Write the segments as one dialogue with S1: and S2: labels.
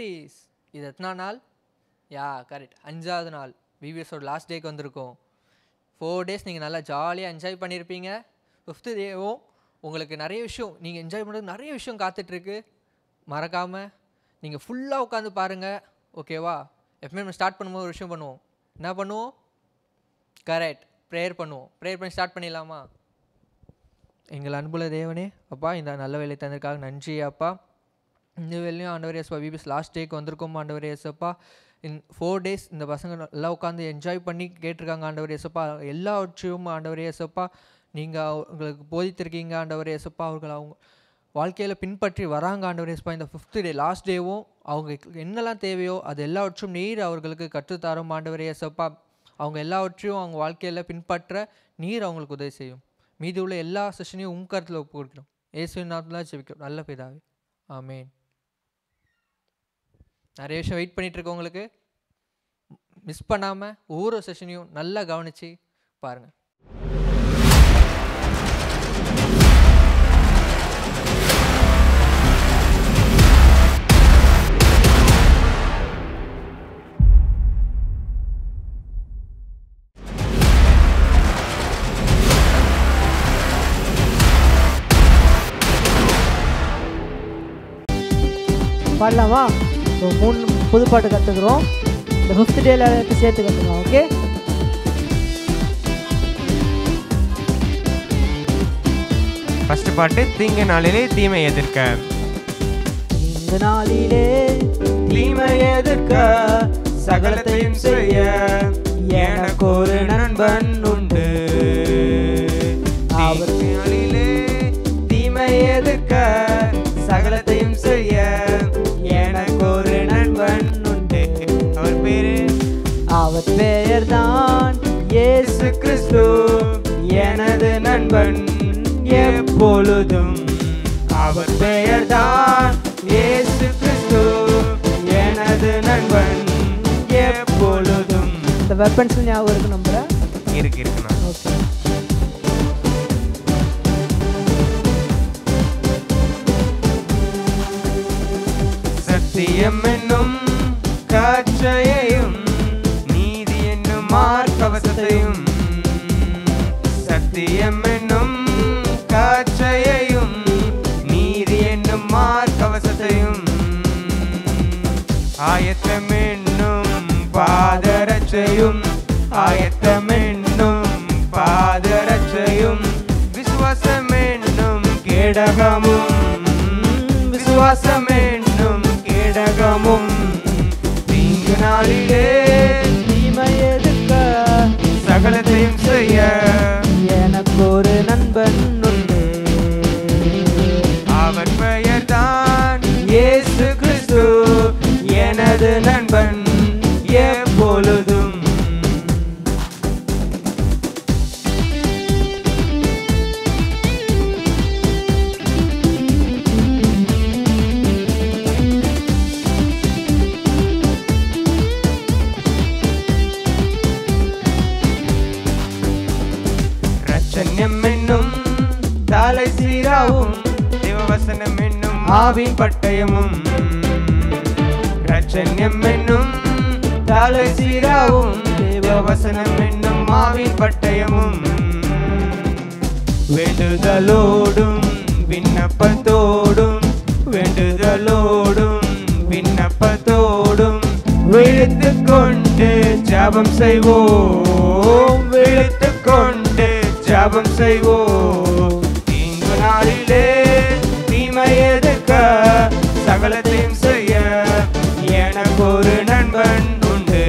S1: குட்டீஸ் இது எத்தனா நாள் யா கரெக்ட் அஞ்சாவது நாள் விவிஎஸோட லாஸ்ட் டேக்கு வந்திருக்கோம் ஃபோர் டேஸ் நீங்கள் நல்லா ஜாலியாக என்ஜாய் பண்ணியிருப்பீங்க ஃபிஃப்த்து டேவும் உங்களுக்கு நிறைய விஷயம் நீங்கள் என்ஜாய் பண்ணுறது நிறைய விஷயம் காத்துட்ருக்கு மறக்காமல் நீங்கள் ஃபுல்லாக உட்காந்து பாருங்கள் ஓகேவா எப்பவுமே நம்ம ஸ்டார்ட் பண்ணும்போது ஒரு விஷயம் பண்ணுவோம் என்ன பண்ணுவோம் கரெக்ட் ப்ரேயர் பண்ணுவோம் ப்ரேயர் பண்ணி ஸ்டார்ட் பண்ணிடலாமா எங்கள் அன்புள்ள தேவனே அப்பா இந்த நல்ல வேலை தந்ததுக்காக நன்றி அப்பா இந்த வேலையும் ஆண்டவர் ஏசப்பா விபிஎஸ் லாஸ்ட் டேக்கு வந்திருக்கோம் ஆண்டவர் ஏசப்பா இன் ஃபோர் டேஸ் இந்த பசங்க நல்லா உட்காந்து என்ஜாய் பண்ணி கேட்டிருக்காங்க ஆண்டவர் ஏசப்பா எல்லாவற்றையும் ஆண்டவர் ஏசப்பா நீங்கள் அவங்களுக்கு போதித்திருக்கீங்க ஆண்டவர் ஏசப்பா அவர்கள் அவங்க வாழ்க்கையில் பின்பற்றி வராங்க ஆண்டவர் ஏசப்பா இந்த ஃபிஃப்த் டே லாஸ்ட் டேவும் அவங்க என்னெல்லாம் தேவையோ அது எல்லாவற்றும் நீர் அவர்களுக்கு கற்றுத்தரும் ஆண்டவர் ஏசப்பா அவங்க எல்லாவற்றையும் அவங்க வாழ்க்கையில் பின்பற்ற நீர் அவங்களுக்கு உதவி செய்யும் மீதி உள்ள எல்லா செஷனையும் உம் கருத்தில் ஒப்பு கொடுக்கிறோம் ஏசுவின் நாட்டில் ஜெபிக்கிறோம் நல்ல பிதாவே ஆமேன் நிறைய விஷயம் வெயிட் பண்ணிட்டு இருக்கவங்களுக்கு மிஸ் பண்ணாமல் ஒவ்வொரு செஷனையும் நல்லா கவனித்து பாருங்கள்
S2: பாடலாமா ஸோ மூணு புது பாட்டு கற்றுக்குறோம் இந்த ஃபிஃப்த் டேல சேர்த்து கற்றுக்கலாம் ஓகே
S3: ஃபர்ஸ்ட் பாட்டு தீங்கு நாளிலே தீமை எதிர்க்க
S2: இந்த நாளிலே
S3: தீமை எதிர்க்க சகலத்தையும் செய்ய எனக்கு ஒரு நண்பன் உண்டு
S2: அவர்
S3: தீங்கு நாளிலே தீமை எதிர்க்க சகலத்தையும் செய்ய எனக்கு ஒரு நண்பன் உண்டு அவர் பேரு
S2: அவர் பெயர்தான் இயேசு
S3: இயேசு கிறிஸ்து எனது நண்பன் எப்பொழுதும் அவர் பெயர்தான் இயேசு கிறிஸ்து எனது நண்பன் எப்பொழுதும்
S2: இந்த வெப்பன்ஸ் ஞாபகம் இருக்கு நம்புறேன்
S3: இருக்கு இருக்குண்ணா
S2: ஓகே
S3: சத்தியம் என்னும் காற்றையையும் நீதி என்னும் மார்க்கவசத்தையும் சத்தியம் என்னும் காற்றையையும் நீதி என்னும் மார்க்கவசத்தையும் ஆயத்தம் என்னும் பாதரட்சையும் ஆயத்தம் என்னும் பாதரட்சையும் விசுவாசம் என்னும் கேடகமும் விசுவாசம் என்னும் கேடகமும் தீங்கு நாளிலே
S2: தீமை எதுக்க
S3: சகலத்தையும் செய்ய
S2: எனக்கு ஒரு நண்பன் உண்டு
S3: அவர் பெயர்தான் இயேசு கிறிஸ்து எனது நண்பன் எப்பொழுதும் ரச்சன்யம் என்னும் தலை சீராவும் தேவவசனம் என்னும் ஆவின் பட்டயமும் ரச்சன்யம் என்னும் தலை சீராவும் தேவவசனம் என்னும் ஆவின் பட்டயமும் வேண்டுதலோடும் விண்ணப்பத்தோடும் வேண்டுதலோடும் விண்ணப்பத்தோடும் விழித்து கொண்டு ஜபம் செய்வோம் விழித்து கொண்டு ஜபம் செய்வோம் தீங்கு நாளிலே தீமை எதுக்க சகலத்தையும் செய்ய எனக்கு ஒரு நண்பன் உண்டு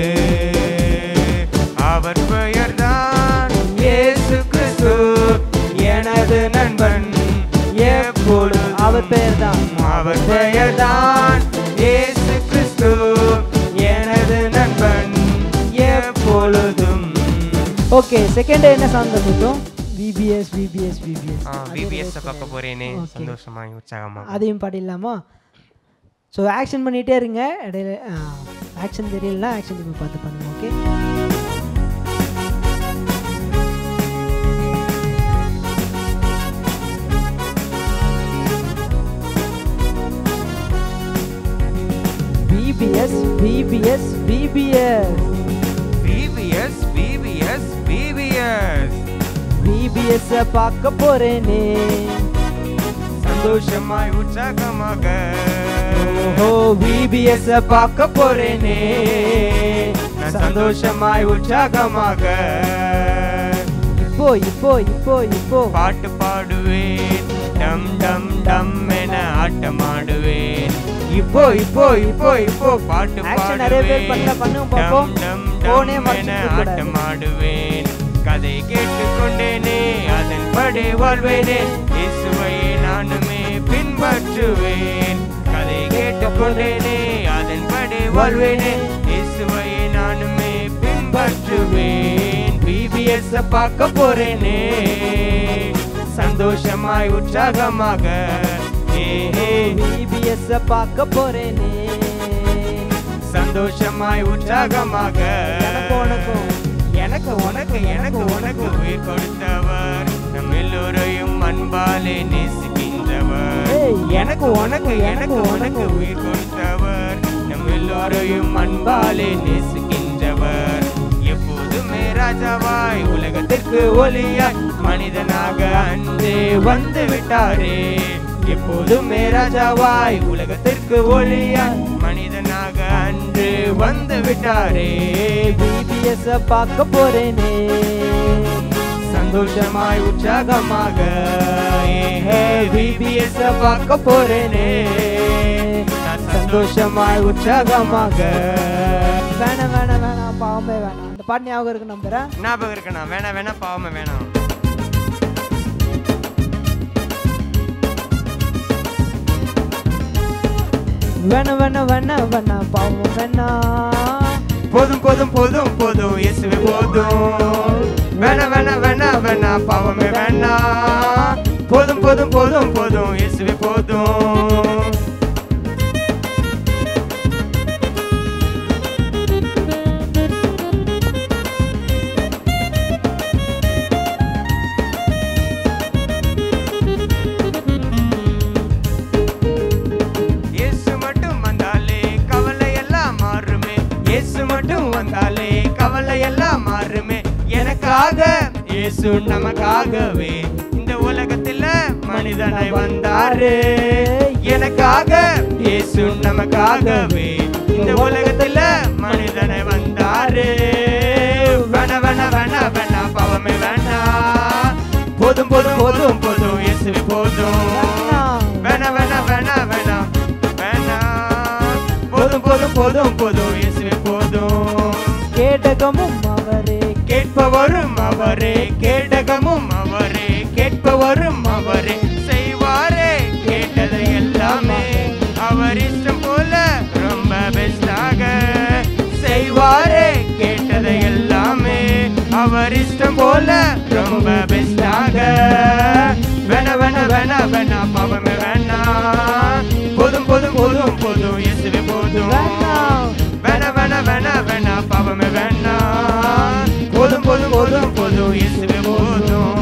S3: அவர் பெயர்தான் இயேசு கிறிஸ்து எனது நண்பன் எப்பொழுது
S2: அவர் பெயர்தான்
S3: அவர் பெயர்தான் இயேசு கிறிஸ்து எனது நண்பன் எப்பொழுதும்
S2: ஓகே செகண்ட் டே என்ன சாங் கற்றுக்கிட்டோம் விபிஎஸ் விபிஎஸ் விபிஎஸ்
S3: விபிஎஸ் பார்க்க போறேனே
S2: Okay.
S3: சந்தோஷமா உற்சாகமா
S2: அதையும் பாடிடலாமா ஸோ ஆக்ஷன் பண்ணிகிட்டே இருங்க இடையில ஆக்ஷன் தெரியலனா ஆக்ஷன் திரும்பி பார்த்து பண்ணுங்க okay VBS VBS
S3: VVS VVS VVS
S2: VBS பார்க்க போறேனே
S3: சந்தோஷமாய் உற்சாகமாக
S2: ஓஹோ விபிஎஸ் பார்க்க போறேனே
S3: நான் சந்தோஷமாய் உற்சாகமாக
S2: இப்போ இப்போ இப்போ இப்போ
S3: பாட்டு பாடுவேன் டம் டம் டம் என ஆட்டமாடுவேன் இப்போ இப்போ இப்போ இப்போ பாட்டு
S2: Action நிறைய பேர் பண்ணல, பண்ணுங்க பாப்போம்.
S3: டம்
S2: Phone ஏ
S3: டம்
S2: மறைச்சிட்டு
S3: என
S2: இருக்கக்கூடாது.
S3: ஆட்டமாடுவேன் கதை கேட்டுக்கொண்டேனே அதன்படி வாழ்வேனே இயேசுவை நானுமே பின்பற்றுவேன் கதை கேட்டுக்கொண்டேனே அதன்படி வாழ்வேனே இயேசுவை நானுமே பின்பற்றுவேன் பிபிஎஸ் பார்க்க போறேனே சந்தோஷமாய் உற்சாகமாக ஏ ஏ
S2: விபிஎஸ் பார்க்க போறேனே
S3: சந்தோஷமாய் உற்சாகமாக
S2: எனக்கு உனக்கும்.
S3: எனக்கு உனக்கு எனக்கு உனக்கு உயிர் கொடுத்தவர் நம் எல்லோரையும் அன்பாலே நேசிக்கின்றவர்
S2: ஏய்,
S3: எனக்கு உனக்கு எனக்கு உனக்கு உயிர் கொடுத்தவர் நம் எல்லோரையும் அன்பாலே நேசிக்கின்றவர் எப்போதுமே ராஜாவாய் உலகத்திற்கு ஒளியாய் மனிதனாக அன்றே வந்து விட்டாரே எப்போதுமே ராஜாவாய் உலகத்திற்கு ஒளியாய் மனிதனாக அன்று வந்து விட்டாரே
S2: விபிஎஸ் பார்க்க போறேனே
S3: சந்தோஷமாய் உற்சாகமாக விபிஎஸ் பார்க்க போறேனே நான் சந்தோஷமாய் உற்சாகமாக
S2: வேணாம் வேணாம் வேணாம் பாவமே வேணாம் அந்த பாட்டு ஞாபகம் இருக்கு நம்புறேன்
S3: ஞாபகம் இருக்கண்ணா வேணாம் வேணாம் பாவமே வேணாம்
S2: வேணாம் வேணாம் வேணாம் வேணாம் பாவம் வேணாம்
S3: போதும் போதும் போதும் போதும் இயேசுவே போதும் வேணாம் வேணாம் வேணாம் வேணாம் பாவமே வேணாம் போதும் போதும் போதும் போதும் இயேசுவே போதும் இயேசு மட்டும் வந்தாலே கவலை எல்லாம் மாறுமே இயேசு மட்டும் வந்தாலே கவலை எல்லாம் மாறுமே எனக்காக இயேசு நமக்காகவே இந்த உலகத்துல மனிதனாய் வந்தாரு எனக்காக இயேசு நமக்காகவே இந்த உலகத்துல மனிதனை வந்தாரு வேணா வேணா வேணா வேணா பாவமே வேணா போதும் போதும் போதும் போதும் இயேசு போதும் வேணா வேணா வேணா வேணா வேணா போதும் போதும் போதும் போதும் இயேசுவே போதும்
S2: கேடகமும் அவரே
S3: கேட்பவரும் அவரே கேடகமும் அவரே கேட்பவரும் அவரே செய்வாரே கேட்டதை எல்லாமே அவர் இஷ்டம் போல ரொம்ப பெஸ்டாக செய்வாரே கேட்டதை எல்லாமே அவர் இஷ்டம் போல ரொம்ப பெஸ்டாக வேணா வேணா வேணா வேணா பாவமே வேணா போதும் போதும் போதும் போதும் இயேசுவே போதும்
S2: வேணாம்.
S3: வேணா வேணா வேணா வேணா பாவமே வேணா போதும் போதும் போதும் போதும் இயேசுவே போதும்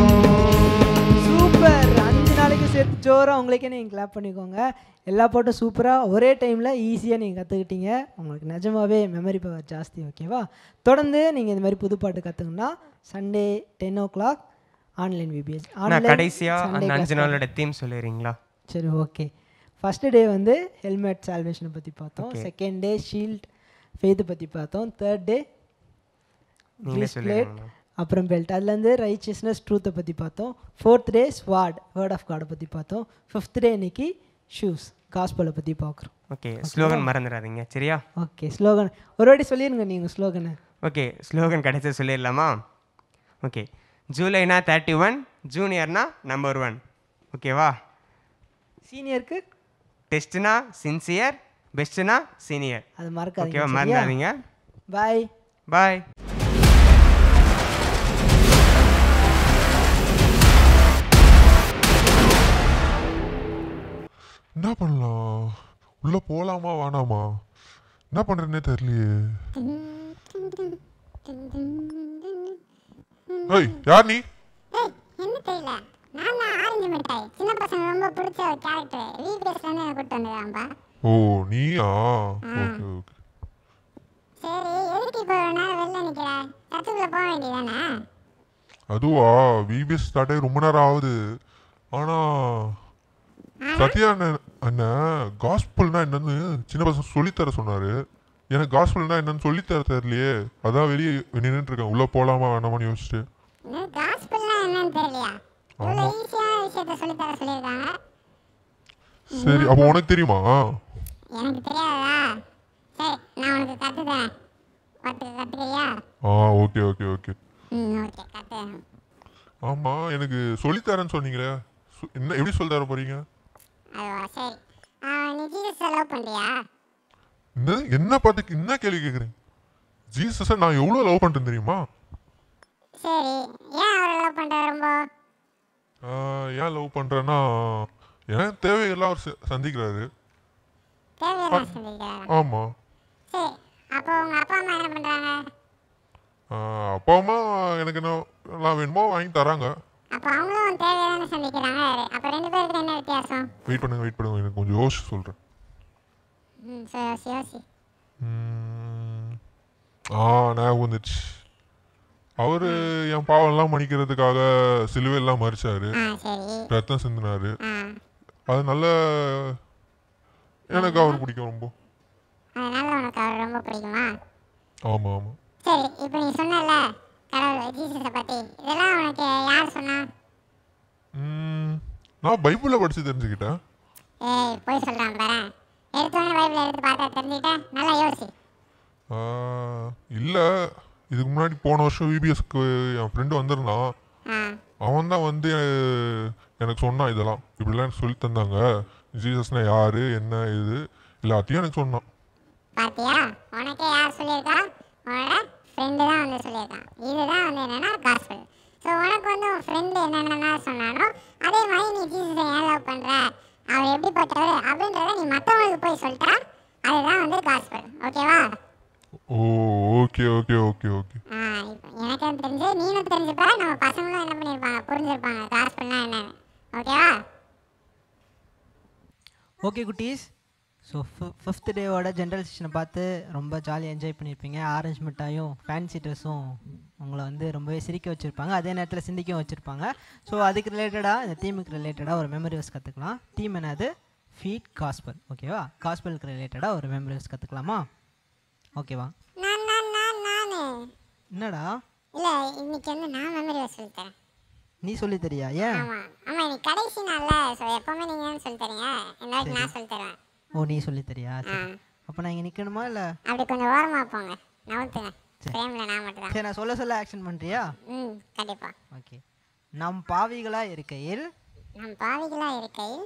S2: சூப்பர் அஞ்சு நாளைக்கு சேர்த்து ஜோரா உங்களுக்கே நீங்கள் கிளாப் பண்ணிக்கோங்க எல்லா பாட்டும் சூப்பராக ஒரே டைமில் ஈஸியாக நீங்கள் கற்றுக்கிட்டீங்க உங்களுக்கு நிஜமாவே மெமரி பவர் ஜாஸ்தி ஓகேவா தொடர்ந்து நீங்கள் இந்த மாதிரி புது பாட்டு கற்றுக்கணுன்னா Sunday ten o'clock online VBS
S3: நான் கடைசியா அந்த அஞ்சு நாளோட தீம் சொல்லிடுறீங்களா
S2: சரி ஓகே ஃபஸ்ட்டு டே வந்து ஹெல்மெட் சால்வேஷனை பற்றி பார்த்தோம்
S3: Okay.
S2: Second day shield faith பற்றி பார்த்தோம் தேர்ட் டே
S3: நீங்களே
S2: பிளேட்
S3: சொல்லிடுங்க
S2: அப்புறம் பெல்ட் அதுலேருந்து ரைச்சியஸ்னஸ் ட்ரூத்தை பற்றி பார்த்தோம் fourth day sword word of காடை பற்றி பார்த்தோம் ஃபிஃப்த் டே இன்னைக்கு ஷூஸ் காஸ்பலை பற்றி பார்க்குறோம்
S3: ஓகே ஸ்லோகன் மறந்துடாதீங்க சரியா
S2: ஓகே ஸ்லோகன் ஒரு வாட்டி சொல்லிடுங்க நீங்கள் ஸ்லோகனை
S3: ஓகே ஸ்லோகன் கடைசி சொல்லிடலாமா ஓகே ஜூலைனா தேர்ட்டி ஒன் ஜூனியர்னா நம்பர் ஒன் ஓகேவா
S2: சீனியருக்கு
S3: டெஸ்ட்னா சின்சியர் பெஸ்ட்னா சீனியர்
S2: அது
S3: ஓகேவா
S2: மறக்காதீங்க
S3: மறந்துடாதீங்க
S2: பாய்
S3: பாய்
S4: என்ன பண்ணலாம் உள்ள போலாமா வேணாமா என்ன பண்றேன்னே தெரியலையே ஏய் யார் நீ
S5: ஏய் என்ன தெரியல நான் தான் ஆரஞ்சு மிட்டாய் சின்ன பசங்க ரொம்ப பிடிச்ச ஒரு கேரக்டர் விபிஎஸ்ல இருந்து கூட்டு வந்துருக்காம்பா
S4: ஓ நீயா ஓகே ஓகே
S5: சத்துக்குள்ள போக வேண்டியதானே
S4: அதுவா விபிஎஸ் ஸ்டார்ட் ஆகி ரொம்ப நேரம் ஆகுது ஆனா சத்யா அண்ணன் அண்ணன் காஸ்பிள்னா என்னன்னு சின்ன பசங்க சொல்லித்தர சொன்னாரு எனக்கு காஸ்பிள்னா என்னன்னு சொல்லித்தர தெரியலையே அதான் வெளியே நின்றுட்டு இருக்கேன் உள்ள போலாமா வேணாமான்னு யோசிச்சுட்டு
S5: இன்னும் காஸ்பிள்னா என்னன்னு தெரியலையா இவ்வளோ
S4: ஆமா.
S5: ஈஸியான விஷயத்த சொல்லித்தர சொல்லியிருக்காங்க
S4: சரி அப்போ உனக்கு தெரியுமா
S5: எனக்கு தெரியாதா சரி நான் உனக்கு கற்றுத்தரேன் கற்றுக்க கற்றுக்கிறியா
S4: ஆ ஓகே ஓகே ஓகே
S5: ம் ஓகே கற்று
S4: ஆமா எனக்கு சொல்லித்தரேன்னு சொன்னீங்களே சு- என்ன எப்படி சொல்லி தர போறீங்க
S5: அதுவா சரி ஆ, நீ ஜீசஸ் லவ் பண்ணுறியா
S4: என்ன என்ன பார்த்து என்ன கேள்வி கேட்குறீங்க ஜீசஸை நான் எவ்வளோ லவ் பண்ணிட்டேன் தெரியுமா
S5: சரி ஏன் அவரை லவ் பண்ணுற ரொம்ப
S4: ஆ, ஏன் லவ் பண்ணுறேன்னா ஏன் தேவையெல்லாம் அவர் ச- சந்திக்கிறாரு
S5: தேவையெல்லாம் சந்திக்கிறாரா
S4: ஆமாம்
S5: சரி அப்போ உங்கள் அப்பா அம்மா என்ன பண்ணுறாங்க
S4: அப்பா அம்மா எனக்கு என்ன எல்லாம் வேணுமோ வாங்கி தராங்க
S5: அப்போ அவங்களும் தேவையை தானே சந்திக்கிறாங்க அப்போ ரெண்டு பேருக்கு என்ன வித்தியாசம்
S4: வெயிட் பண்ணுங்க வெயிட் பண்ணுங்க எனக்கு கொஞ்சம் யோசிச்சு சொல்கிறேன்
S5: ம் சரி யோசி யோசி
S4: ஆ ஞாபகம் வந்துச்சு அவர் என் பாவம்லாம் மன்னிக்கிறதுக்காக சிலுவையெல்லாம் மறிச்சாரு
S5: ஆ சரி
S4: ரத்தம் சிந்தினாரு
S5: ஆ
S4: அதனால எனக்கு அவர் பிடிக்கும் ரொம்ப
S5: அதனால உனக்கு அவர் ரொம்ப பிடிக்குமா
S4: ஆமாம் ஆமாம்
S5: சரி இப்போ நீ சொன்னல கடவுள் ஜீசஸை பற்றி இதெல்லாம் உனக்கு யார் சொன்னா
S4: ம், நான் பைபிளில் படித்து தெரிஞ்சுக்கிட்டேன்
S5: ஏய் போய் சொல்கிறான் பாரு எடுத்தோடனே பைபிள் எடுத்து பார்த்தா தெரிஞ்சுக்கிட்டேன் நல்லா யோசி
S4: இல்லை இதுக்கு முன்னாடி போன வருஷம் விபிஎஸ்க்கு என் ஃப்ரெண்டு வந்திருந்தான்
S5: ஆ
S4: அவன் தான் வந்து அஹ், எனக்கு சொன்னான் இதெல்லாம் இப்படிலாம் எனக்கு சொல்லி தந்தாங்க ஜீசஸ்னா யாரு என்ன இது எல்லாத்தையும் எனக்கு சொன்னான்
S5: பாத்தியா உனக்கே யார் சொல்லியிருக்கா உன்னோட ஃப்ரெண்டு தான் வந்து சொல்லியிருக்கான் இதுதான் வந்து என்னன்னா காஸ்பல் ஸோ உனக்கு வந்து உன் ஃப்ரெண்டு என்னென்ன சொன்னானோ அதே மாதிரி நீ ஜீசஸை ஏன் லவ் பண்ணுற அவர் எப்படிப்பட்டவர் அப்படின்றத நீ மற்றவங்களுக்கு போய் சொல்லிட்டா அதுதான் வந்து காஸ்பல் ஓகேவா
S4: oh okay okay okay okay
S5: ஆ இப்போ எனக்கும் தெரிஞ்சு நீனும் தெரிஞ்சுப்ப நம்ம பசங்களும் என்ன பண்ணியிருப்பாங்க புரிஞ்சிருப்பாங்க காஸ்பல்னா என்னன்னு ஓகேவா
S2: ஓகே குட்டீஸ் ஸோ ஃபிஃப்த் டேவோட ஜென்ரல் செஷனை பார்த்து ரொம்ப ஜாலியாக என்ஜாய் பண்ணியிருப்பீங்க ஆரஞ்சு மிட்டாயும் ஃபேன்சி ட்ரெஸ்ஸும் உங்களை வந்து ரொம்பவே சிரிக்க வச்சுருப்பாங்க அதே நேரத்தில் சிந்திக்கவும் வச்சுருப்பாங்க ஸோ அதுக்கு ரிலேட்டடாக இந்த தீமுக்கு ரிலேட்டடாக ஒரு மெமரி வர்ஸ் கற்றுக்கலாம் தீம் என்னது ஃபீட் காஸ்பல் ஓகேவா காஸ்பலுக்கு ரிலேட்டடாக ஒரு மெமரி வர்ஸ் கற்றுக்கலாமா ஓகேவா
S5: நான் நான் நான் நானு
S2: என்னடா
S5: இல்லை இன்னைக்கு வந்து நான் மெமரி சொல்லித்தரேன்
S2: நீ சொல்லி தெரியா ஏன்
S5: ஆமா ஆமா இன்னைக்கு கடைசி நாள்ல ஸோ எப்பவுமே நீங்க தான் சொல்லி தரீங்க இந்த வாட்டி நான் சொல்லி தருவேன்
S2: ஓ நீ சொல்லி தெரியா சரி அப்போ நான் இங்கே நிற்கணுமா இல்லை
S5: அப்படி கொஞ்சம் ஓரமா போங்க நவுத்துங்க ஃப்ரேம்ல நான் மட்டும் தான்
S2: சரி நான் சொல்ல சொல்ல ஆக்ஷன் பண்ணுறியா
S5: ம் கண்டிப்பா
S2: ஓகே நம் பாவிகளாக இருக்கையில்
S5: நம் பாவிகளா இருக்கையில்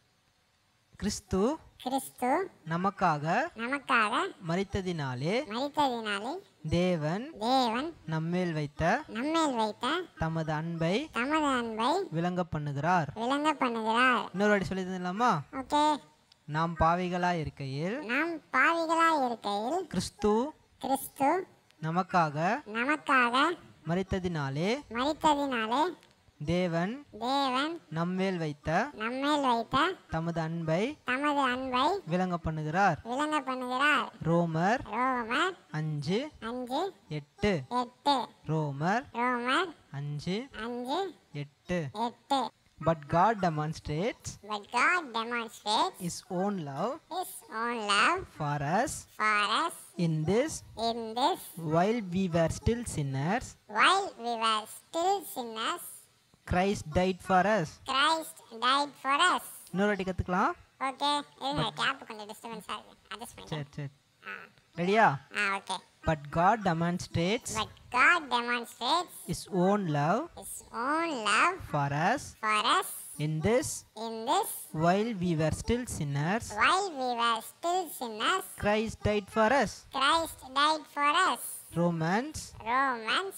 S2: கிறிஸ்து
S5: கிறிஸ்து
S2: நமக்காக
S5: நமக்காக
S2: மரித்ததினாலே
S5: மரித்ததினாலே
S2: தேவன்
S5: தேவன்
S2: நம்மேல் வைத்த
S5: நம்மேல் வைத்த
S2: தமது அன்பை
S5: தமது அன்பை
S2: விளங்க பண்ணுகிறார்
S5: விளங்க பண்ணுகிறார்
S2: இன்னொரு வாட்டி சொல்லி தரலாமா
S5: ஓகே
S2: நாம் பாவிகளாக இருக்கையில்
S5: நாம் பாவிகளா இருக்கையில்
S2: கிறிஸ்து
S5: கிறிஸ்து
S2: நமக்காக
S5: நமக்காக
S2: மரித்ததினாலே
S5: மரித்ததினாலே
S2: தேவன்
S5: தேவன்
S2: நம்மேல் வைத்த
S5: நம்மேல் வைத்த
S2: தமது அன்பை
S5: தமது அன்பை
S2: விளங்க பண்ணுகிறார்
S5: விளங்க பண்ணுகிறார்
S2: ரோமர்
S5: ரோமர்
S2: அஞ்சு
S5: அஞ்சு
S2: எட்டு
S5: எட்டு
S2: ரோமர்
S5: ரோமர்
S2: அஞ்சு
S5: அஞ்சு
S2: எட்டு
S5: எட்டு
S2: but God demonstrates
S5: But God demonstrates
S2: his own love
S5: His own love
S2: for us
S5: for us
S2: in this
S5: in this
S2: while we were still sinners
S5: while we were still sinners,
S2: Christ died for us
S5: Christ died for us.
S2: இன்னொரு வாட்டி கற்றுக்கலாம்
S5: Okay, இருங்க gap கொஞ்சம் டிஸ்டர்பன்ஸாக இருக்கு adjust பண்ணிட்டேன்
S2: சரி சரி ரெடியா
S5: ஆ okay
S2: but God demonstrates
S5: but God demonstrates
S2: his own love
S5: His own love
S2: for us
S5: for us
S2: in this
S5: in this
S2: while we were still sinners
S5: while we were still sinners,
S2: Christ died for us
S5: Christ died for us.
S2: Romans
S5: Romans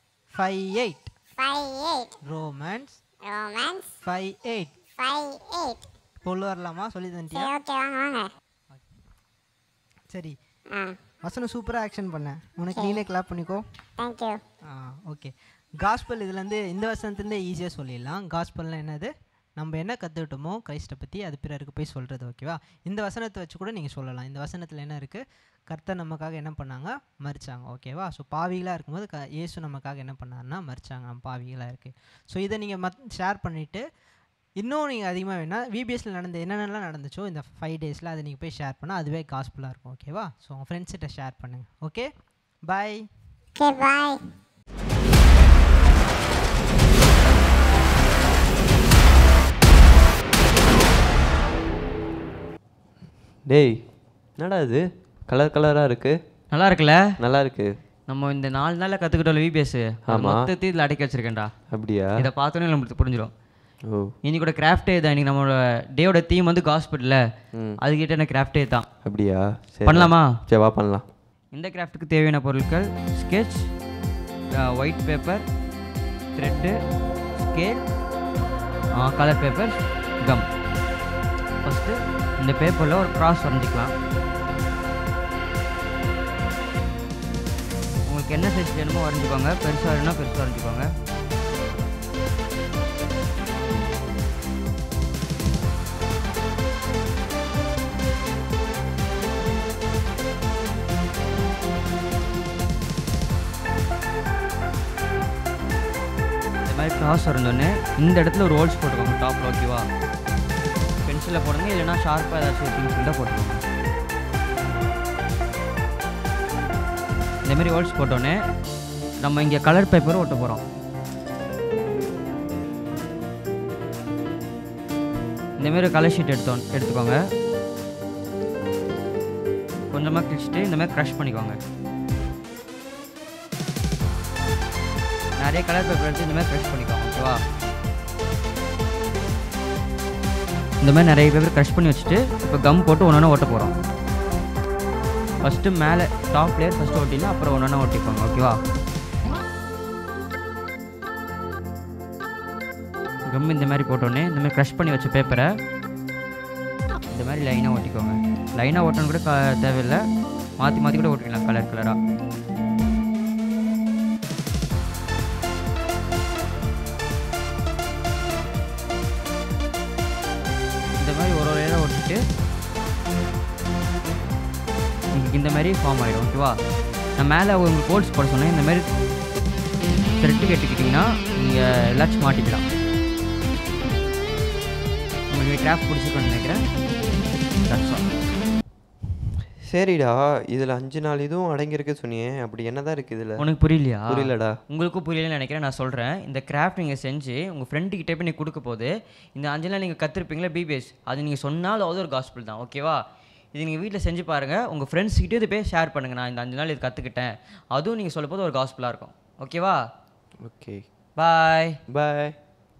S2: 5 8
S5: 5 8.
S2: Romans
S5: Romans
S2: 5 8
S5: 5 8.
S2: பொண்ணு வரலாமா சொல்லி தந்துட்டியா
S5: சரி okay வாங்க வாங்க
S2: சரி
S5: ஆ
S2: வசனம் சூப்பராக action பண்ணேன் உனக்கு நீனே கிளாப் பண்ணிக்கோ
S5: தேங்க்யூ
S2: ஆ ஓகே காஸ்பல் இதுலேருந்து இந்த வருஷத்துலேருந்தே ஈஸியாக சொல்லிடலாம் காஸ்பல்னால் என்னது நம்ம என்ன கற்றுக்கிட்டோமோ கிரைஸ்ட்டை பற்றி அது பிறருக்கு போய் சொல்கிறது ஓகேவா இந்த வசனத்தை வச்சு கூட நீங்கள் சொல்லலாம் இந்த வசனத்தில் என்ன இருக்குது கர்த்தர் நமக்காக என்ன பண்ணாங்க மறிச்சாங்க ஓகேவா ஸோ பாவிகளாக இருக்கும்போது க இயேசு நமக்காக என்ன பண்ணாருன்னா மறிச்சாங்க நம்ம பாவிகளாக இருக்குது ஸோ இதை நீங்கள் மத் ஷேர் பண்ணிவிட்டு இன்னும் நீங்கள் அதிகமாக வேணால் விபிஎஸ்ல நடந்த என்னென்னலாம் நடந்துச்சோ இந்த ஃபைவ் டேஸில் அதை நீங்கள் போய் ஷேர் பண்ணால் அதுவே காஸ்ஃபுல்லாக இருக்கும் ஓகேவா ஸோ உங்கள் ஃப்ரெண்ட்ஸ்கிட்ட ஷேர் பண்ணுங்கள் ஓகே பாய்
S5: ஓகே பாய்
S3: டேய் என்னடா இது கலர் கலராக இருக்கு
S6: நல்லா இருக்குல்ல
S3: நல்லா இருக்கு
S6: நம்ம இந்த நாலு நாளில் கற்றுக்கிட்டோம்ல விபிஎஸ்
S3: ஆமா.
S6: மொத்தத்தையும் இதில் அடக்கி வச்சிருக்கேன்டா
S3: அப்படியா
S6: இதை பார்த்தோன்னே நம்மளுக்கு புரிஞ்சிடும்
S3: ஓ
S6: இன்னைக்கு கூட கிராஃப்டே தான் இன்னைக்கு நம்மளோட டேயோட தீம் வந்து ஹாஸ்பிட்டலில்
S3: ம்
S6: அதுக்கிட்ட என்ன கிராஃப்டே தான்
S3: அப்படியா சரி
S6: பண்ணலாமா
S3: சரி வா பண்ணலாம்
S6: இந்த கிராஃப்ட்டுக்கு தேவையான பொருட்கள் sketch white paper thread scale colour paper gum first இந்த பேப்பரில் ஒரு கிராஸ் வரைஞ்சிக்கலாம் உங்களுக்கு என்ன சைஸ் வேணுமோ வரைஞ்சிக்கோங்க பெருசாக வேணும்னா பெருசாக வரைஞ்சிக்கோங்க இந்த மாதிரி கிராஸ் வரைஞ்சோடனே இந்த இடத்துல ஒரு ஹோல்ஸ் போட்டுக்கோங்க டாப்பில் ஓகேவா பென்சிலில் போடுங்க இல்லைன்னா ஷார்ப்பாக ஏதாச்சும் திங்ஸ் இருந்தால் போட்டுக்கோங்க இந்த மாதிரி ஹோல்ஸ் போட்டோன்னே நம்ம இங்கே கலர் பேப்பரும் ஒட்ட போகிறோம் இந்த மாதிரி கலர் ஷீட் எடுத்தோம் எடுத்துக்கோங்க கொஞ்சமாக கிழிச்சிட்டு இந்த மாதிரி க்ரஷ் பண்ணிக்கோங்க நிறைய கலர் பேப்பர் எடுத்து இந்த மாதிரி க்ரஷ் பண்ணிக்கோங்க ஓகேவா இந்த மாதிரி நிறைய பேப்பர் க்ரஷ் பண்ணி வச்சுட்டு இப்போ கம் போட்டு ஒன்று ஓட்ட போகிறோம் ஃபஸ்ட்டு மேலே டாப் லேயர் ஃபஸ்ட்டு ஒட்டினா அப்புறம் ஒன்று ஒட்டிக்கோங்க ஓகேவா கம் இந்த மாதிரி போட்டோன்னே இந்த மாதிரி க்ரஷ் பண்ணி வச்ச பேப்பரை இந்த மாதிரி லைனாக ஒட்டிக்கோங்க லைனாக ஓட்டணும் கூட க- தேவையில்லை மாற்றி மாற்றி கூட ஓட்டிக்கலாம் கலர் கலராக இந்த மாதிரி ஒரு ஒரு இடம் ஒட்டிட்டு உங்களுக்கு இந்த மாதிரி ஃபார்ம் ஆகிடும் ஓகேவா நான் மேலே உங்களுக்கு கோல்ஸ் போட சொன்னேன் இந்த மாதிரி த்ரெட்டு கட்டிக்கிட்டிங்கன்னா நீங்கள் எல்லாச்சும் மாட்டிக்கலாம் உங்களுக்கு கிராஃப்ட் பிடிச்சிருக்கோன்னு நினைக்கிறேன் That's all.
S3: சரிடா இதில் அஞ்சு நாள் இதுவும் அடங்கியிருக்கு சொன்னியே அப்படி என்னதான் இருக்கு இதில்
S6: உனக்கு புரியலையா
S3: புரியலடா
S6: உங்களுக்கும் புரியலன்னு நினைக்கிறேன் நான் சொல்கிறேன் இந்த கிராஃப்ட் நீங்கள் செஞ்சு உங்கள் ஃப்ரெண்டுக்கிட்டே போய் நீங்கள் கொடுக்க போது இந்த அஞ்சு நாள் நீங்கள் கற்றுருப்பீங்களா பிபிஎஸ் அது நீங்கள் சொன்னாலும் அது ஒரு காஸ்பிள் தான் ஓகேவா இது நீங்கள் வீட்டில் செஞ்சு பாருங்கள் உங்கள் ஃப்ரெண்ட்ஸ்கிட்டே இது போய் ஷேர் பண்ணுங்கள் நான் இந்த அஞ்சு நாள் இது கற்றுக்கிட்டேன் அதுவும் நீங்கள் சொல்லும் போது ஒரு காஸ்பிளாக இருக்கும் ஓகேவா
S3: ஓகே
S6: பாய்
S3: பாய்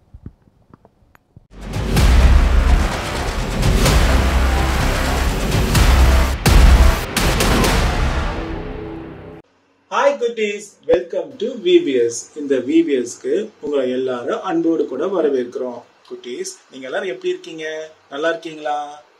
S7: ஹாய் குட்டீஸ் வெல்கம் டு விவிஎஸ் இந்த விவிஎஸ்க்கு உங்களை எல்லாரும் அன்போடு கூட வரவேற்கிறோம் குட்டீஸ் நீங்க எல்லாரும் எப்படி இருக்கீங்க நல்லா இருக்கீங்களா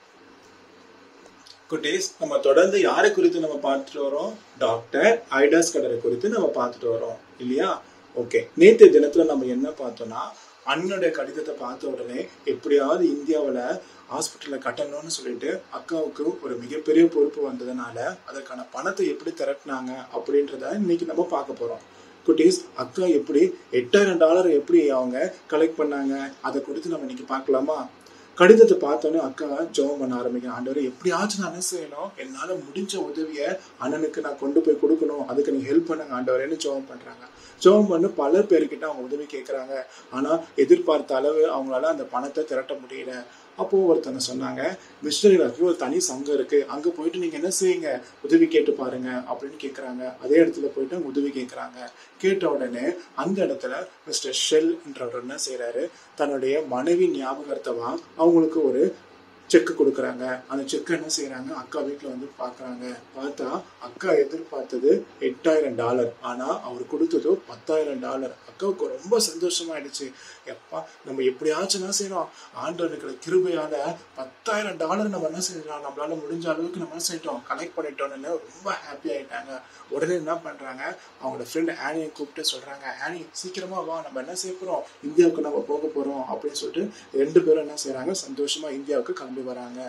S7: குட்டீஸ் நம்ம தொடர்ந்து யாரை குறித்து நம்ம பார்த்துட்டு வரோம் டாக்டர் ஐடாஸ் கடரை குறித்து நம்ம பார்த்துட்டு வரோம் இல்லையா ஓகே நேற்று தினத்துல நம்ம என்ன பார்த்தோம்னா அண்ணனுடைய கடிதத்தை பார்த்த உடனே எப்படியாவது இந்தியாவில் ஹாஸ்பிட்டலில் கட்டணும்னு சொல்லிட்டு அக்காவுக்கு ஒரு மிகப்பெரிய பொறுப்பு வந்ததுனால அதற்கான பணத்தை எப்படி திரட்டினாங்க அப்படின்றத இன்னைக்கு நம்ம பார்க்க போறோம் குட்டீஸ் அக்கா எப்படி எட்டாயிரம் டாலர் எப்படி அவங்க கலெக்ட் பண்ணாங்க அதை குறித்து நம்ம இன்னைக்கு பார்க்கலாமா கடிதத்தை பார்த்தோன்னே அக்கா ஜெபம் பண்ண ஆரம்பிக்கிறேன் ஆண்டவர் எப்படியாச்சும் நான் என்ன செய்யணும் என்னால முடிஞ்ச உதவியை அண்ணனுக்கு நான் கொண்டு போய் கொடுக்கணும் அதுக்கு நீ ஹெல்ப் பண்ணுங்க ஆண்டவரேன்னு ஜெபம் பண்றாங்க ஜெபம் பண்ணி பல பேர்கிட்ட அவங்க உதவி கேட்கறாங்க ஆனா எதிர்பார்த்த அளவு அவங்களால அந்த பணத்தை திரட்ட முடியல அப்போ ஒருத்தங்க சொன்னாங்க மிஷினரிகளுக்கு ஒரு தனி சங்கம் இருக்கு அங்க போயிட்டு நீங்க என்ன செய்யுங்க உதவி கேட்டு பாருங்க அப்படின்னு கேக்குறாங்க அதே இடத்துல போயிட்டு அவங்க உதவி கேட்கறாங்க கேட்ட உடனே அந்த இடத்துல மிஸ்டர் ஷெல் என்றவர் என்ன செய்யறாரு தன்னுடைய மனைவி ஞாபகார்த்தமா அவங்களுக்கு ஒரு செக் கொடுக்குறாங்க அந்த செக் என்ன செய்றாங்க அக்கா வீட்டில் வந்து பார்க்குறாங்க பார்த்தா அக்கா எதிர்பார்த்தது எட்டாயிரம் டாலர் ஆனால் அவர் கொடுத்ததோ பத்தாயிரம் டாலர் அக்காவுக்கு ரொம்ப சந்தோஷமாயிடுச்சு எப்பா நம்ம எப்படியாச்சும் என்ன செய்யறோம் ஆண்டவனுக்கு கிருபையால பத்தாயிரம் டாலர் நம்ம என்ன செய்யறோம் நம்மளால முடிஞ்ச அளவுக்கு நம்ம என்ன செய்யிட்டோம் கலெக்ட் பண்ணிட்டோம்னு ரொம்ப ஹாப்பி ஆயிட்டாங்க உடனே என்ன பண்றாங்க அவங்களோட ஃப்ரெண்ட் ஆனியை கூப்பிட்டு சொல்றாங்க ஆனி சீக்கிரமா வா நம்ம என்ன செய்ய போறோம் இந்தியாவுக்கு நம்ம போக போறோம் அப்படின்னு சொல்லிட்டு ரெண்டு பேரும் என்ன செய்றாங்க சந்தோஷமா இந்தியாவுக்கு கிளம்பி வராங்க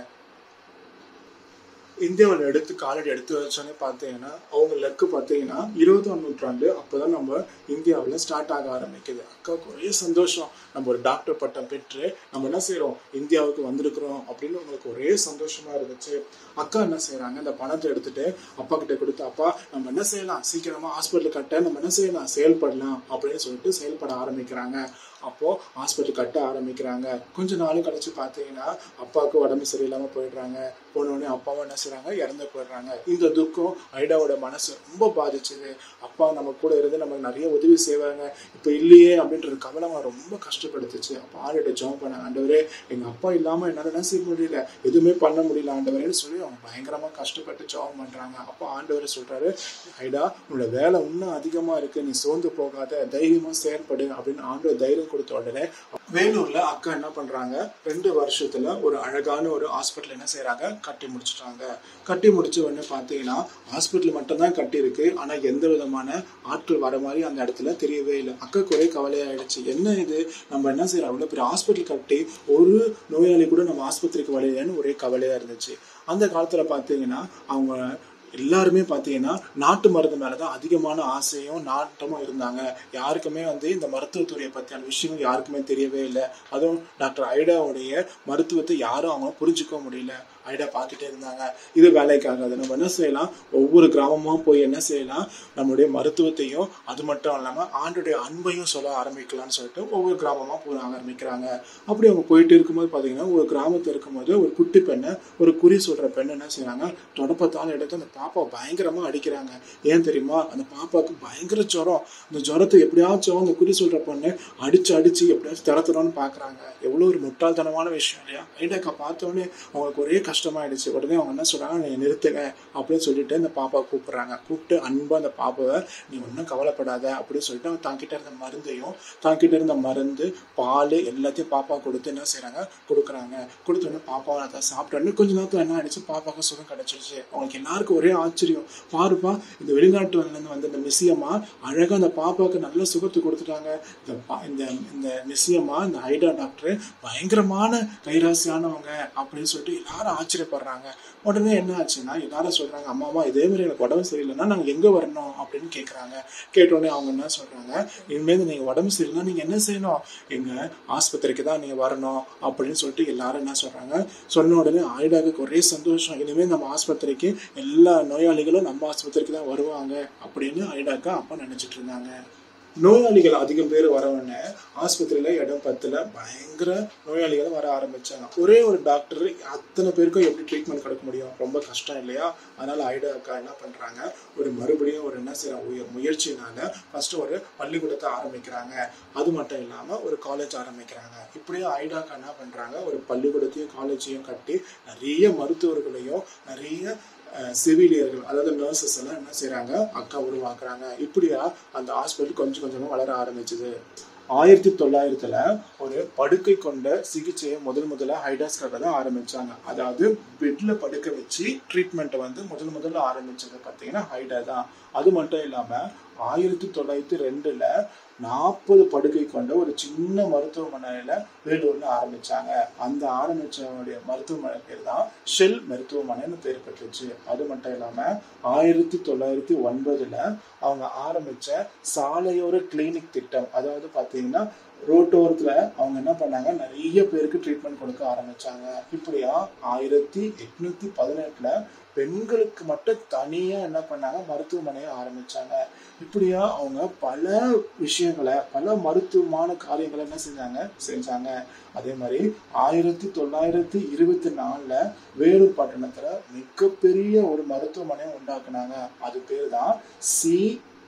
S7: இந்தியாவில் எடுத்து காலடி எடுத்து வச்சோன்னே பார்த்தீங்கன்னா அவங்க லக்கு பார்த்தீங்கன்னா இருபதாம் நூற்றாண்டு அப்போதான் நம்ம இந்தியாவில் ஸ்டார்ட் ஆக ஆரம்பிக்குது அக்காவுக்கு ஒரே சந்தோஷம் நம்ம ஒரு டாக்டர் பட்டம் பெற்று நம்ம என்ன செய்கிறோம் இந்தியாவுக்கு வந்திருக்கிறோம் அப்படின்னு உங்களுக்கு ஒரே சந்தோஷமா இருந்துச்சு அக்கா என்ன செய்றாங்க இந்த பணத்தை எடுத்துட்டு அப்பா கிட்ட கொடுத்து அப்பா நம்ம என்ன செய்யலாம் சீக்கிரமா ஹாஸ்பிட்டல் கட்ட நம்ம என்ன செய்யலாம் செயல்படலாம் அப்படின்னு சொல்லிட்டு செயல்பட ஆரம்பிக்கிறாங்க அப்போ ஹாஸ்பிட்டல் கட்ட ஆரம்பிக்கிறாங்க கொஞ்ச நாள் கழிச்சு பார்த்தீங்கன்னா அப்பாவுக்கு உடம்பு சரியில்லாம போயிடுறாங்க போன உடனே அப்பாவும் என்ன செய்றாங்க இறந்து போயிடுறாங்க இந்த துக்கம் ஐடாவோட மனசு ரொம்ப பாதிச்சுது அப்பா நம்ம கூட இருந்து நமக்கு நிறைய உதவி செய்வாங்க இப்போ இல்லையே அப்படின்ற கவலை அவன் ரொம்ப கஷ்டப்படுத்துச்சு அப்போ ஆளுகிட்ட ஜாப் பண்ண ஆண்டவரே எங்க அப்பா இல்லாம என்னால என்ன செய்ய முடியல எதுவுமே பண்ண முடியல ஆண்டவரேன்னு சொல்லி அவங்க பயங்கரமா கஷ்டப்பட்டு ஜாப் பண்றாங்க அப்போ ஆண்டவர் சொல்றாரு ஐடா உன்னோட வேலை இன்னும் அதிகமா இருக்கு நீ சோர்ந்து போகாத தைரியமா செயல்படு அப்படின்னு ஆண்டவர் தைரியம் கொடுத்த உடனே வேலூர்ல அக்கா என்ன பண்றாங்க ரெண்டு வருஷத்துல ஒரு அழகான ஒரு ஹாஸ்பிட்டல் என்ன செய்றாங்க கட்டி முடிச்சிட்டாங்க கட்டி முடிச்ச உடனே பாத்தீங்கன்னா ஹாஸ்பிட்டல் மட்டும் தான் கட்டி இருக்கு ஆனா எந்த விதமான ஆட்கள் வர மாதிரி அந்த இடத்துல தெரியவே இல்லை அக்காக்கு ஒரே கவலையாயிடுச்சு என்ன இது நம்ம என்ன செய்யறோம் அவ்வளவு பெரிய ஹாஸ்பிட்டல் கட்டி ஒரு நோயாளி கூட நம்ம ஆஸ்பத்திரிக்கு வரலையேன்னு ஒரே கவலையா இருந்துச்சு அந்த காலத்துல பாத்தீங்கன்னா அவங்க எல்லாருமே பார்த்தீங்கன்னா நாட்டு மருந்து மேலே தான் அதிகமான ஆசையும் நாட்டமும் இருந்தாங்க யாருக்குமே வந்து இந்த மருத்துவத்துறையை பற்றியான விஷயங்கள் யாருக்குமே தெரியவே இல்லை அதுவும் டாக்டர் ஐடாவுடைய மருத்துவத்தை யாரும் அவங்க புரிஞ்சுக்க முடியல ஐடா பார்த்துட்டே இருந்தாங்க இது வேலைக்காகாது நம்ம என்ன செய்யலாம் ஒவ்வொரு கிராமமும் போய் என்ன செய்யலாம் நம்மளுடைய மருத்துவத்தையும் அது மட்டும் இல்லாமல் ஆண்டுடைய அன்பையும் சொல்ல ஆரம்பிக்கலாம்னு சொல்லிட்டு ஒவ்வொரு கிராமமாக போக ஆரம்பிக்கிறாங்க அப்படி அவங்க போயிட்டு இருக்கும்போது பார்த்தீங்கன்னா ஒரு கிராமத்தில் இருக்கும்போது ஒரு குட்டி பெண்ணை ஒரு குறி சொல்கிற பெண் என்ன செய்றாங்க தொடப்பத்தால் எடுத்து அந்த பாப்பா பயங்கரமாக அடிக்கிறாங்க ஏன் தெரியுமா அந்த பாப்பாவுக்கு பயங்கர ஜுரம் அந்த ஜுரத்தை எப்படியாச்சும் அந்த குறி சொல்கிற பொண்ணு அடிச்சு அடிச்சு எப்படியாச்சும் திறத்துறோன்னு பார்க்குறாங்க எவ்வளோ ஒரு முட்டாள்தனமான விஷயம் இல்லையா ஐடாக்கா பார்த்தோன்னே அவங்களுக்கு ஒரே கஷ்டமாயிடுச்சு உடனே அவங்க என்ன சொல்றாங்க நீ நிறுத்துங்க அப்படின்னு சொல்லிட்டு அந்த பாப்பாவை கூப்பிடுறாங்க கூப்பிட்டு அன்பா அந்த பாப்பாவை நீ ஒன்றும் கவலைப்படாத அப்படின்னு சொல்லிட்டு அவங்க தாங்கிட்ட இருந்த மருந்தையும் தாங்கிட்ட இருந்த மருந்து பால் எல்லாத்தையும் பாப்பா கொடுத்து என்ன செய்றாங்க கொடுக்குறாங்க கொடுத்தோடனே பாப்பாவை அதை சாப்பிட்டோன்னே கொஞ்ச நேரத்தில் என்ன ஆயிடுச்சு பாப்பாவுக்கு சுகம் கிடைச்சிருச்சு அவங்களுக்கு எல்லாருக்கும் ஒரே ஆச்சரியம் பாருப்பா இந்த வெளிநாட்டுலேருந்து வந்த இந்த மிஸ்ஸியம்மா அழகாக அந்த பாப்பாவுக்கு நல்ல சுகத்தை கொடுத்துட்டாங்க இந்த பா- இந்த இந்த மிஸ்ஸியம்மா இந்த ஐடா டாக்டர் பயங்கரமான கைராசியானவங்க அப்படின்னு சொல்லிட்டு எல்லாரும் ஆச்சரியப்படுறாங்க உடனே என்ன ஆச்சுன்னா எல்லாரும் சொல்றாங்க அம்மா அம்மா இதே மாதிரி எனக்கு உடம்பு சரியில்லைன்னா நாங்க எங்க வரணும் அப்படின்னு கேக்குறாங்க கேட்ட உடனே அவங்க என்ன சொல்றாங்க இனிமேல் நீங்க உடம்பு சரியில்லைன்னா நீங்க என்ன செய்யணும் எங்க ஆஸ்பத்திரிக்கு தான் நீங்க வரணும் அப்படின்னு சொல்லிட்டு எல்லாரும் என்ன சொல்றாங்க சொன்ன உடனே ஆயுடாவுக்கு ஒரே சந்தோஷம் இனிமேல் நம்ம ஆஸ்பத்திரிக்கு எல்லா நோயாளிகளும் நம்ம ஆஸ்பத்திரிக்கு தான் வருவாங்க அப்படின்னு ஐடாக்கா அப்பா நினைச்சிட்டு இருந்தாங்க நோயாளிகள் அதிகம் பேர் வரவுடனே ஆஸ்பத்திரியில இடம் பத்துல பயங்கர நோயாளிகள் வர ஆரம்பிச்சாங்க ஒரே ஒரு டாக்டர் அத்தனை பேருக்கும் எப்படி ட்ரீட்மெண்ட் கொடுக்க முடியும் ரொம்ப கஷ்டம் இல்லையா அதனால ஐடா அக்கா என்ன பண்றாங்க ஒரு மறுபடியும் ஒரு என்ன செய்யறாங்க உய- முயற்சினால ஃபர்ஸ்ட் ஒரு பள்ளிக்கூடத்தை ஆரம்பிக்கிறாங்க அது மட்டும் இல்லாம ஒரு காலேஜ் ஆரம்பிக்கிறாங்க இப்படியே ஐடா அக்கா என்ன பண்றாங்க ஒரு பள்ளிக்கூடத்தையும் காலேஜையும் கட்டி நிறைய மருத்துவர்களையும் நிறைய அஹ், செவிலியர்கள் அதாவது நர்சஸ் எல்லாம் என்ன செய்றாங்க அக்கா உருவாக்குறாங்க இப்படியா அந்த ஹாஸ்பிட்டல் கொஞ்சம் கொஞ்சமா வளர ஆரம்பிச்சது ஆயிரத்தி தொள்ளாயிரத்துல ஒரு படுக்கை கொண்ட சிகிச்சையை முதல் முதல்ல ஹைடாஸ்காக தான் ஆரம்பிச்சாங்க அதாவது பெட்ல படுக்க வச்சு ட்ரீட்மெண்ட்டை வந்து முதல் முதல்ல ஆரம்பிச்சது பார்த்தீங்கன்னா ஹைடா தான் அது மட்டும் இல்லாம ஆயிரத்தி தொள்ளாயிரத்தி ரெண்டுல நாற்பது படுக்கை கொண்ட ஒரு சின்ன மருத்துவமனையில வேலூர்ல ஆரம்பிச்சாங்க அந்த ஆரம்பிச்சவனுடைய மருத்துவமனை பேர் தான் ஷெல் மருத்துவமனைன்னு பேர் பெற்றுச்சு அது மட்டும் இல்லாம ஆயிரத்தி தொள்ளாயிரத்தி ஒன்பதுல அவங்க ஆரம்பிச்ச சாலையோர கிளினிக் திட்டம் அதாவது பாத்தீங்கன்னா ரோட்டோரத்துல அவங்க என்ன பண்ணாங்க நிறைய பேருக்கு ட்ரீட்மெண்ட் கொடுக்க ஆரம்பிச்சாங்க இப்படியா ஆயிரத்தி எட்நூத்தி பதினெட்டுல பெண்களுக்கு மட்டும் தனியா என்ன பண்ணாங்க மருத்துவமனையை ஆரம்பிச்சாங்க இப்படியா அவங்க பல விஷயங்களை பல மருத்துவமான காரியங்களை என்ன செஞ்சாங்க செஞ்சாங்க அதே மாதிரி ஆயிரத்தி தொள்ளாயிரத்தி இருபத்தி நாலுல வேலூர் பட்டணத்துல மிகப்பெரிய ஒரு மருத்துவமனையை உண்டாக்குனாங்க அது பேர் தான் சி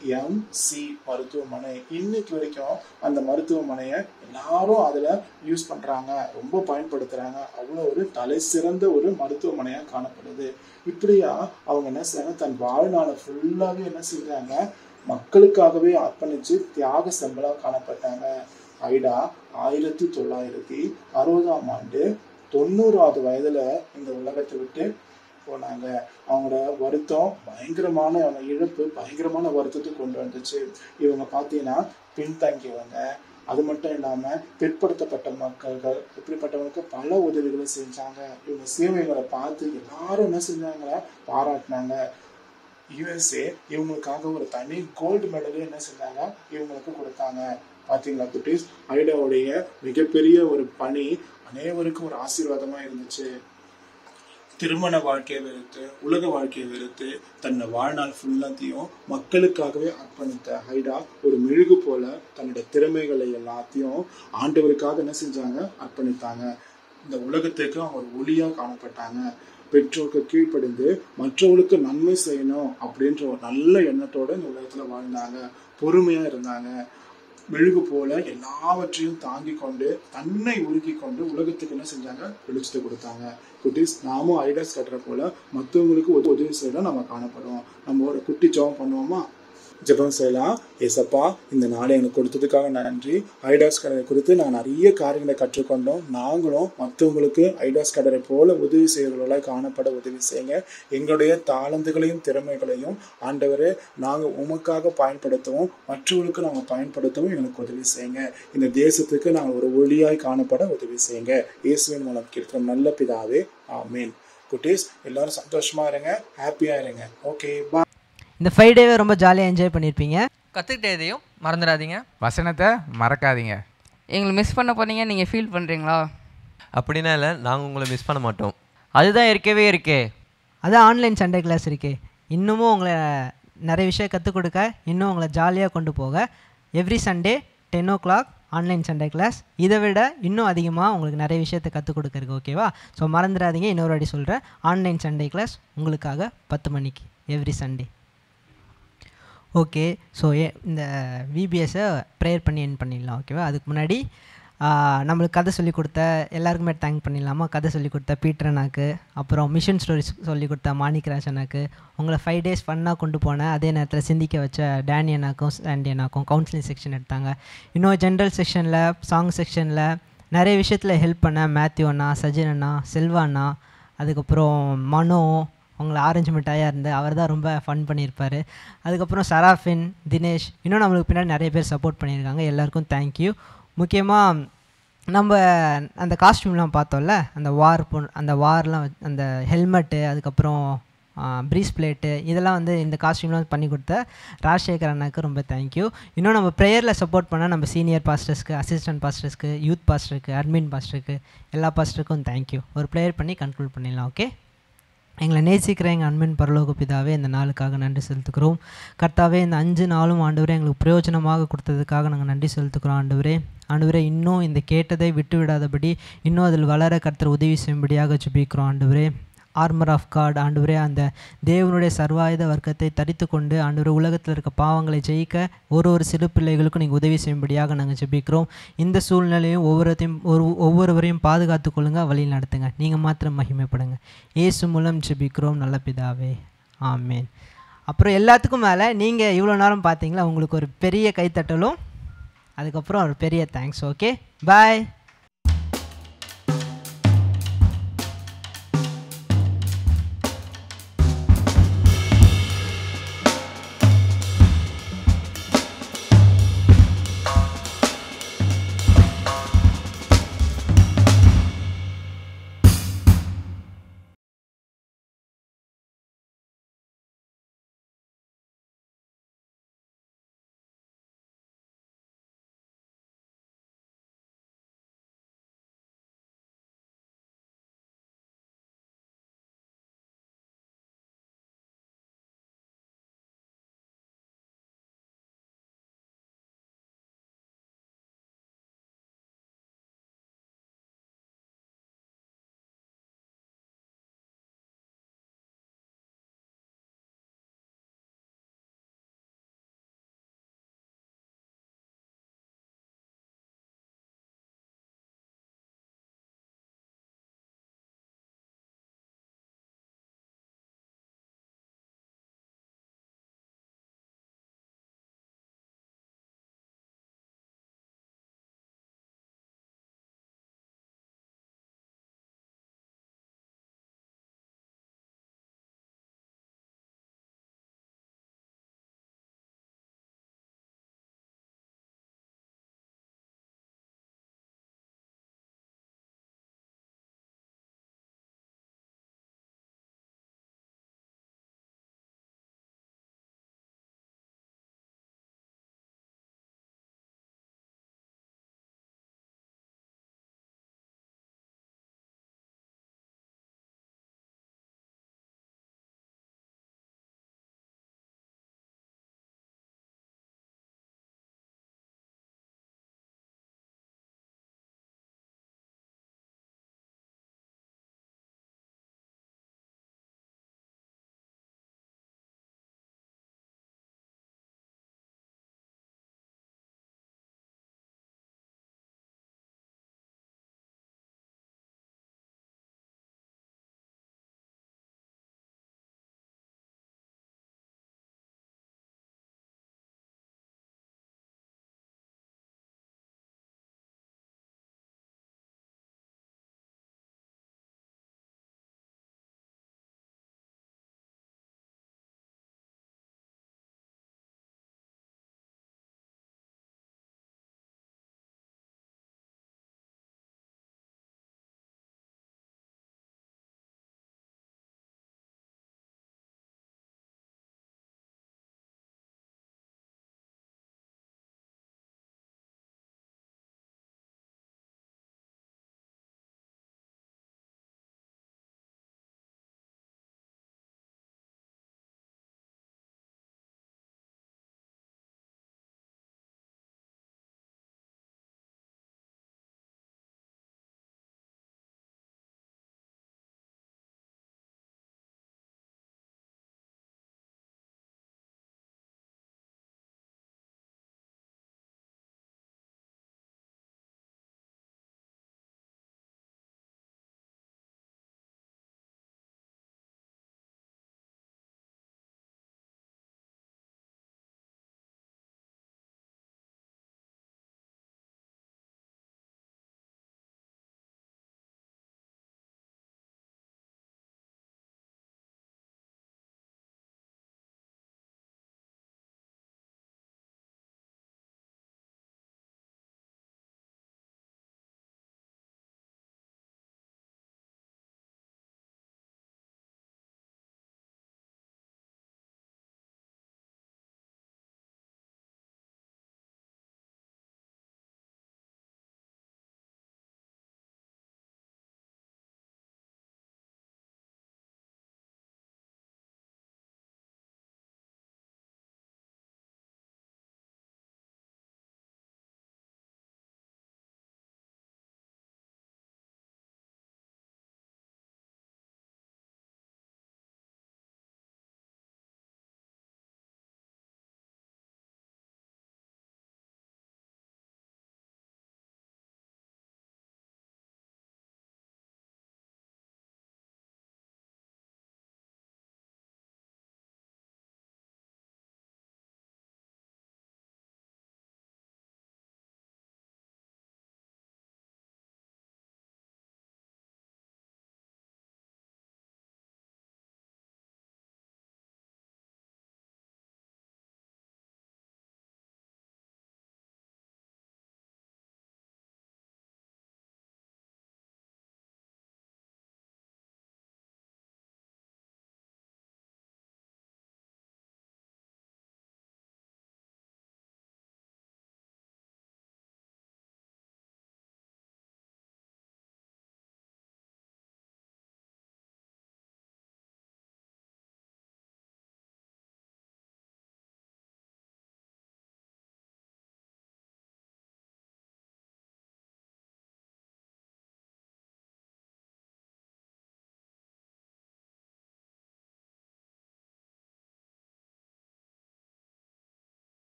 S7: எம்சி மருத்துவமனை இன்னைக்கு வரைக்கும் அந்த மருத்துவமனையை எல்லாரும் அதில் யூஸ் பண்ணுறாங்க ரொம்ப பயன்படுத்துகிறாங்க அவ்வளோ ஒரு தலை சிறந்த ஒரு மருத்துவமனையாக காணப்படுது இப்படியா அவங்க என்ன செய்றாங்க தன் வாழ்நாளை ஃபுல்லாகவே என்ன செய்கிறாங்க மக்களுக்காகவே அர்ப்பணித்து தியாக செம்பலாக காணப்பட்டாங்க ஐடா ஆயிரத்தி தொள்ளாயிரத்தி அறுபதாம் ஆண்டு தொண்ணூறாவது வயதுல இந்த உலகத்தை விட்டு போனாங்க அவங்களோட வருத்தம் பயங்கரமான அவங்க இழப்பு பயங்கரமான வருத்தத்தை கொண்டு வந்துச்சு இவங்க பார்த்தீங்கன்னா பின்தங்கியவங்க அது மட்டும் இல்லாம பிற்படுத்தப்பட்ட மக்கள்கள் இப்படிப்பட்டவங்களுக்கு பல உதவிகளை செஞ்சாங்க இவங்க சேவைகளை பார்த்து எல்லாரும் என்ன செஞ்சாங்க பாராட்டினாங்க யுஎஸ்ஏ இவங்களுக்காக ஒரு தனி கோல்டு மெடலே என்ன செஞ்சாங்க இவங்களுக்கு கொடுத்தாங்க பாத்தீங்களா குட்டீஸ் ஐடாவுடைய மிகப்பெரிய ஒரு பணி அனைவருக்கும் ஒரு ஆசீர்வாதமா இருந்துச்சு திருமண வாழ்க்கையை வெறுத்து உலக வாழ்க்கையை வெறுத்து தன்னை வாழ்நாள் ஃபுல்லாத்தையும் மக்களுக்காகவே அர்ப்பணித்த ஹைடா ஒரு மெழுகு போல தன்னுடைய திறமைகளை எல்லாத்தையும் ஆண்டவருக்காக என்ன செஞ்சாங்க அர்ப்பணித்தாங்க இந்த உலகத்துக்கு அவங்க ஒரு ஒளியா காணப்பட்டாங்க பெற்றோருக்கு கீழ்ப்படிந்து மற்றவர்களுக்கு நன்மை செய்யணும் அப்படின்ற ஒரு நல்ல எண்ணத்தோட இந்த உலகத்துல வாழ்ந்தாங்க பொறுமையா இருந்தாங்க மெழுகு போல எல்லாவற்றையும் தாங்கி கொண்டு தன்னை உருக்கி கொண்டு உலகத்துக்கு என்ன செஞ்சாங்க வெளிச்சத்தை கொடுத்தாங்க குட்டீஸ் நாமும் ஐடியாஸ் கட்டுற போல மற்றவங்களுக்கு ஒரு உதவி செய்யலாம் நம்ம காணப்படும் நம்ம ஒரு குட்டி ஜெபம் பண்ணுவோமா ஜெபம் செய்யலாம் ஏசப்பா இந்த நாளை எங்களுக்கு கொடுத்ததுக்காக நன்றி ஐடாஸ் கடலை குறித்து நான் நிறைய காரியங்களை கற்றுக்கொண்டோம் நாங்களும் மற்றவங்களுக்கு ஐடாஸ் கடலை போல உதவி செய்கிறவர்களாய் காணப்பட உதவி செய்யுங்க எங்களுடைய தாளந்துகளையும் திறமைகளையும் ஆண்டவரே நாங்கள் உமக்காக பயன்படுத்தவும் மற்றவர்களுக்கு நாங்கள் பயன்படுத்தவும் எங்களுக்கு உதவி செய்யுங்க இந்த தேசத்துக்கு நாங்கள் ஒரு ஒளியாய் காணப்பட உதவி செய்யுங்க இயேசுவின் மூலம் கேட்கிறோம் நல்ல பிதாவே ஆமீன் குட்டீஸ் எல்லாரும் சந்தோஷமா இருங்க ஹாப்பியா இருங்க ஓகே பா
S2: இந்த ஃபைவ் டேவை ரொம்ப ஜாலியாக என்ஜாய் பண்ணியிருப்பீங்க
S1: கற்றுக்கிட்டதையும் மறந்துடாதீங்க
S8: வசனத்தை மறக்காதீங்க
S9: எங்களை மிஸ் பண்ண போனீங்க நீங்கள் ஃபீல் பண்ணுறீங்களா
S10: அப்படின்னா இல்லை நாங்கள் உங்களை மிஸ் பண்ண மாட்டோம்
S6: அதுதான் இருக்கவே இருக்கே
S2: அதான் ஆன்லைன் சண்டே கிளாஸ் இருக்கே இன்னமும் உங்களை நிறைய விஷயம் கற்றுக் கொடுக்க இன்னும் உங்களை ஜாலியாக கொண்டு போக every Sunday ten o'clock online Sunday class இதை விட இன்னும் அதிகமாக உங்களுக்கு நிறைய விஷயத்தை கற்றுக் கொடுக்கறதுக்கு ஓகேவா ஸோ மறந்துடாதீங்க இன்னொரு வாட்டி சொல்கிறேன் ஆன்லைன் சண்டே கிளாஸ் உங்களுக்காக பத்து மணிக்கு எவ்ரி சண்டே ஓகே ஸோ இந்த விபிஎஸ்ஸை ப்ரேயர் பண்ணி என் பண்ணிடலாம் ஓகேவா அதுக்கு முன்னாடி ஆ, நம்மளுக்கு கதை சொல்லி கொடுத்த எல்லாருக்குமே தேங்க் பண்ணிடலாமா கதை சொல்லி கொடுத்த பீட்டர் அண்ணாக்கு அப்புறம் மிஷன் ஸ்டோரிஸ் சொல்லி கொடுத்த மாணிக் ராஜ் அண்ணாக்கு உங்களை ஃபைவ் டேஸ் ஃபன்னாக கொண்டு போனேன் அதே நேரத்தில் சிந்திக்க வச்ச டேனி அண்ணாக்கும் சாண்டி அண்ணாக்கும் கவுன்சிலிங் செக்ஷன் எடுத்தாங்க இன்னும் ஜென்ரல் செக்ஷனில் சாங் செக்ஷனில் நிறைய விஷயத்தில் ஹெல்ப் பண்ண மேத்யூ அண்ணா சஜின் அண்ணா செல்வா அண்ணா அதுக்கப்புறம் மனோ அவங்கள ஆரஞ்சு மிட்டாயாக இருந்து அவர் தான் ரொம்ப ஃபன் பண்ணியிருப்பார் அதுக்கப்புறம் சராஃபின் தினேஷ் இன்னும் நம்மளுக்கு பின்னாடி நிறைய பேர் சப்போர்ட் பண்ணியிருக்காங்க எல்லாருக்கும் தேங்க்யூ முக்கியமாக நம்ம அந்த காஸ்டியூம்லாம் பார்த்தோம்ல அந்த வார் பொ அந்த வார்லாம் வச்- அந்த ஹெல்மெட்டு அதுக்கப்புறம் ப்ரீஸ் பிளேட்டு இதெல்லாம் வந்து இந்த காஸ்டியூம்லாம் பண்ணி கொடுத்த ராஜசேகர் அண்ணாக்கு ரொம்ப தேங்க்யூ இன்னும் நம்ம ப்ரேயரில் சப்போர்ட் பண்ண நம்ம சீனியர் பாஸ்டர்ஸ்க்கு அசிஸ்டன்ட் பாஸ்டர்ஸ்க்கு யூத் பாஸ்டருக்கு அட்மின் பாஸ்டருக்கு எல்லா பாஸ்டருக்கும் தேங்க்யூ ஒரு ப்ரேயர் பண்ணி கன்க்ளூட் பண்ணிடலாம் ஓகே எங்களை நேசிக்கிற எங்கள் அன்பின் பரலோக பிதாவே இந்த நாளுக்காக நன்றி செலுத்துக்கிறோம் கர்த்தாவே இந்த அஞ்சு நாளும் ஆண்டவரே எங்களுக்கு பிரயோஜனமாக கொடுத்ததுக்காக நாங்கள் நன்றி செலுத்துக்கிறோம் ஆண்டவரே ஆண்டவரே இன்னும் இந்த கேட்டதை விட்டு விடாதபடி இன்னும் அதில் வளர கர்த்தர் உதவி செய்யும்படியாக ஜெபிக்கிறோம் ஆண்டவரே ஆர்மர் ஆஃப் காட் ஆண்டவரே அந்த தேவனுடைய சர்வாயுத வர்க்கத்தை தரித்து கொண்டு ஆண்டவரே உலகத்தில் இருக்க பாவங்களை ஜெயிக்க ஒரு ஒரு சிறு பிள்ளைகளுக்கும் நீங்கள் உதவி செய்யும்படியாக நாங்கள் ஜெபிக்கிறோம் இந்த சூழ்நிலையும் ஒவ்வொருத்தையும் ஒரு ஒவ்வொருவரையும் பாதுகாத்து கொள்ளுங்க வழி நடத்துங்க நீங்கள் மாத்திரம் மகிமைப்படுங்க இயேசு மூலம் ஜெபிக்கிறோம் நல்ல பிதாவே ஆமேன் அப்புறம் எல்லாத்துக்கும் மேலே நீங்கள் இவ்வளோ நேரம் பார்த்தீங்களா உங்களுக்கு ஒரு பெரிய கைத்தட்டலும் அதுக்கப்புறம் ஒரு பெரிய தேங்க்ஸ் ஓகே பாய்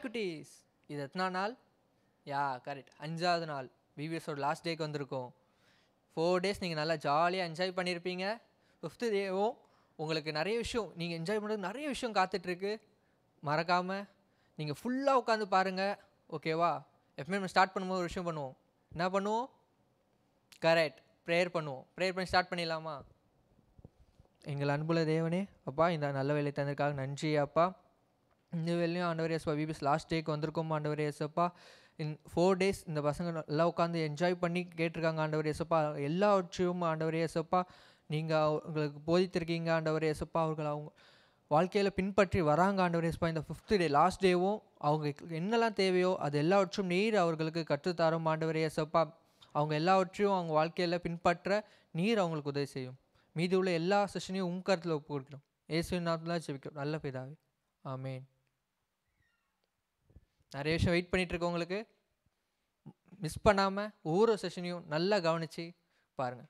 S1: குட்டீஸ் இது எத்தனா நாள் யா கரெக்ட் அஞ்சாவது நாள் விவிஎஸோட லாஸ்ட் டேக்கு வந்திருக்கோம் ஃபோர் டேஸ் நீங்கள் நல்லா ஜாலியாக என்ஜாய் பண்ணியிருப்பீங்க ஃபிஃப்த்து டேவும் உங்களுக்கு நிறைய விஷயம் நீங்கள் என்ஜாய் பண்ணுறது நிறைய விஷயம் காத்துட்ருக்கு மறக்காமல் நீங்கள் ஃபுல்லாக உட்காந்து பாருங்கள் ஓகேவா எப்பவுமே நம்ம ஸ்டார்ட் பண்ணும்போது ஒரு விஷயம் பண்ணுவோம் என்ன பண்ணுவோம் கரெக்ட் ப்ரேயர் பண்ணுவோம் ப்ரேயர் பண்ணி ஸ்டார்ட் பண்ணிடலாமா எங்கள் அன்புள்ள தேவனே அப்பா இந்த நல்ல வேலை தந்ததுக்காக நன்றி அப்பா இந்த வேலையும் ஆண்டவர் ஏசப்பா விபிஎஸ் லாஸ்ட் டேக்கு வந்திருக்கோம் ஆண்டவர் ஏசப்பா இன் ஃபோர் டேஸ் இந்த பசங்க நல்லா உட்காந்து என்ஜாய் பண்ணி கேட்டிருக்காங்க ஆண்டவர் ஏசப்பா எல்லாவற்றையும் ஆண்டவர் ஏசப்பா நீங்கள் அவங்களுக்கு போதித்திருக்கீங்க ஆண்டவர் ஏசப்பா அவர்கள் அவங்க வாழ்க்கையில் பின்பற்றி வராங்க ஆண்டவர் ஏசப்பா இந்த ஃபிஃப்த்து டே லாஸ்ட் டேவும் அவங்களுக்கு என்னெல்லாம் தேவையோ அது எல்லாவற்றும் நீர் அவர்களுக்கு கற்றுத்தரும் ஆண்டவர் ஏசப்பா அவங்க எல்லாவற்றையும் அவங்க வாழ்க்கையில் பின்பற்ற நீர் அவங்களுக்கு உதவி செய்யும் மீதி உள்ள எல்லா செஷனையும் உம் கருத்தில் ஒப்பு கொடுக்கிறோம் ஏசுவின் நாட்டில் ஜெபிக்கிறோம் நல்ல பிதாவே ஆமேன் நிறைய விஷயம் வெயிட் பண்ணிட்டு இருக்கவங்களுக்கு மிஸ் பண்ணாமல் ஒவ்வொரு செஷனையும் நல்லா கவனித்து பாருங்கள்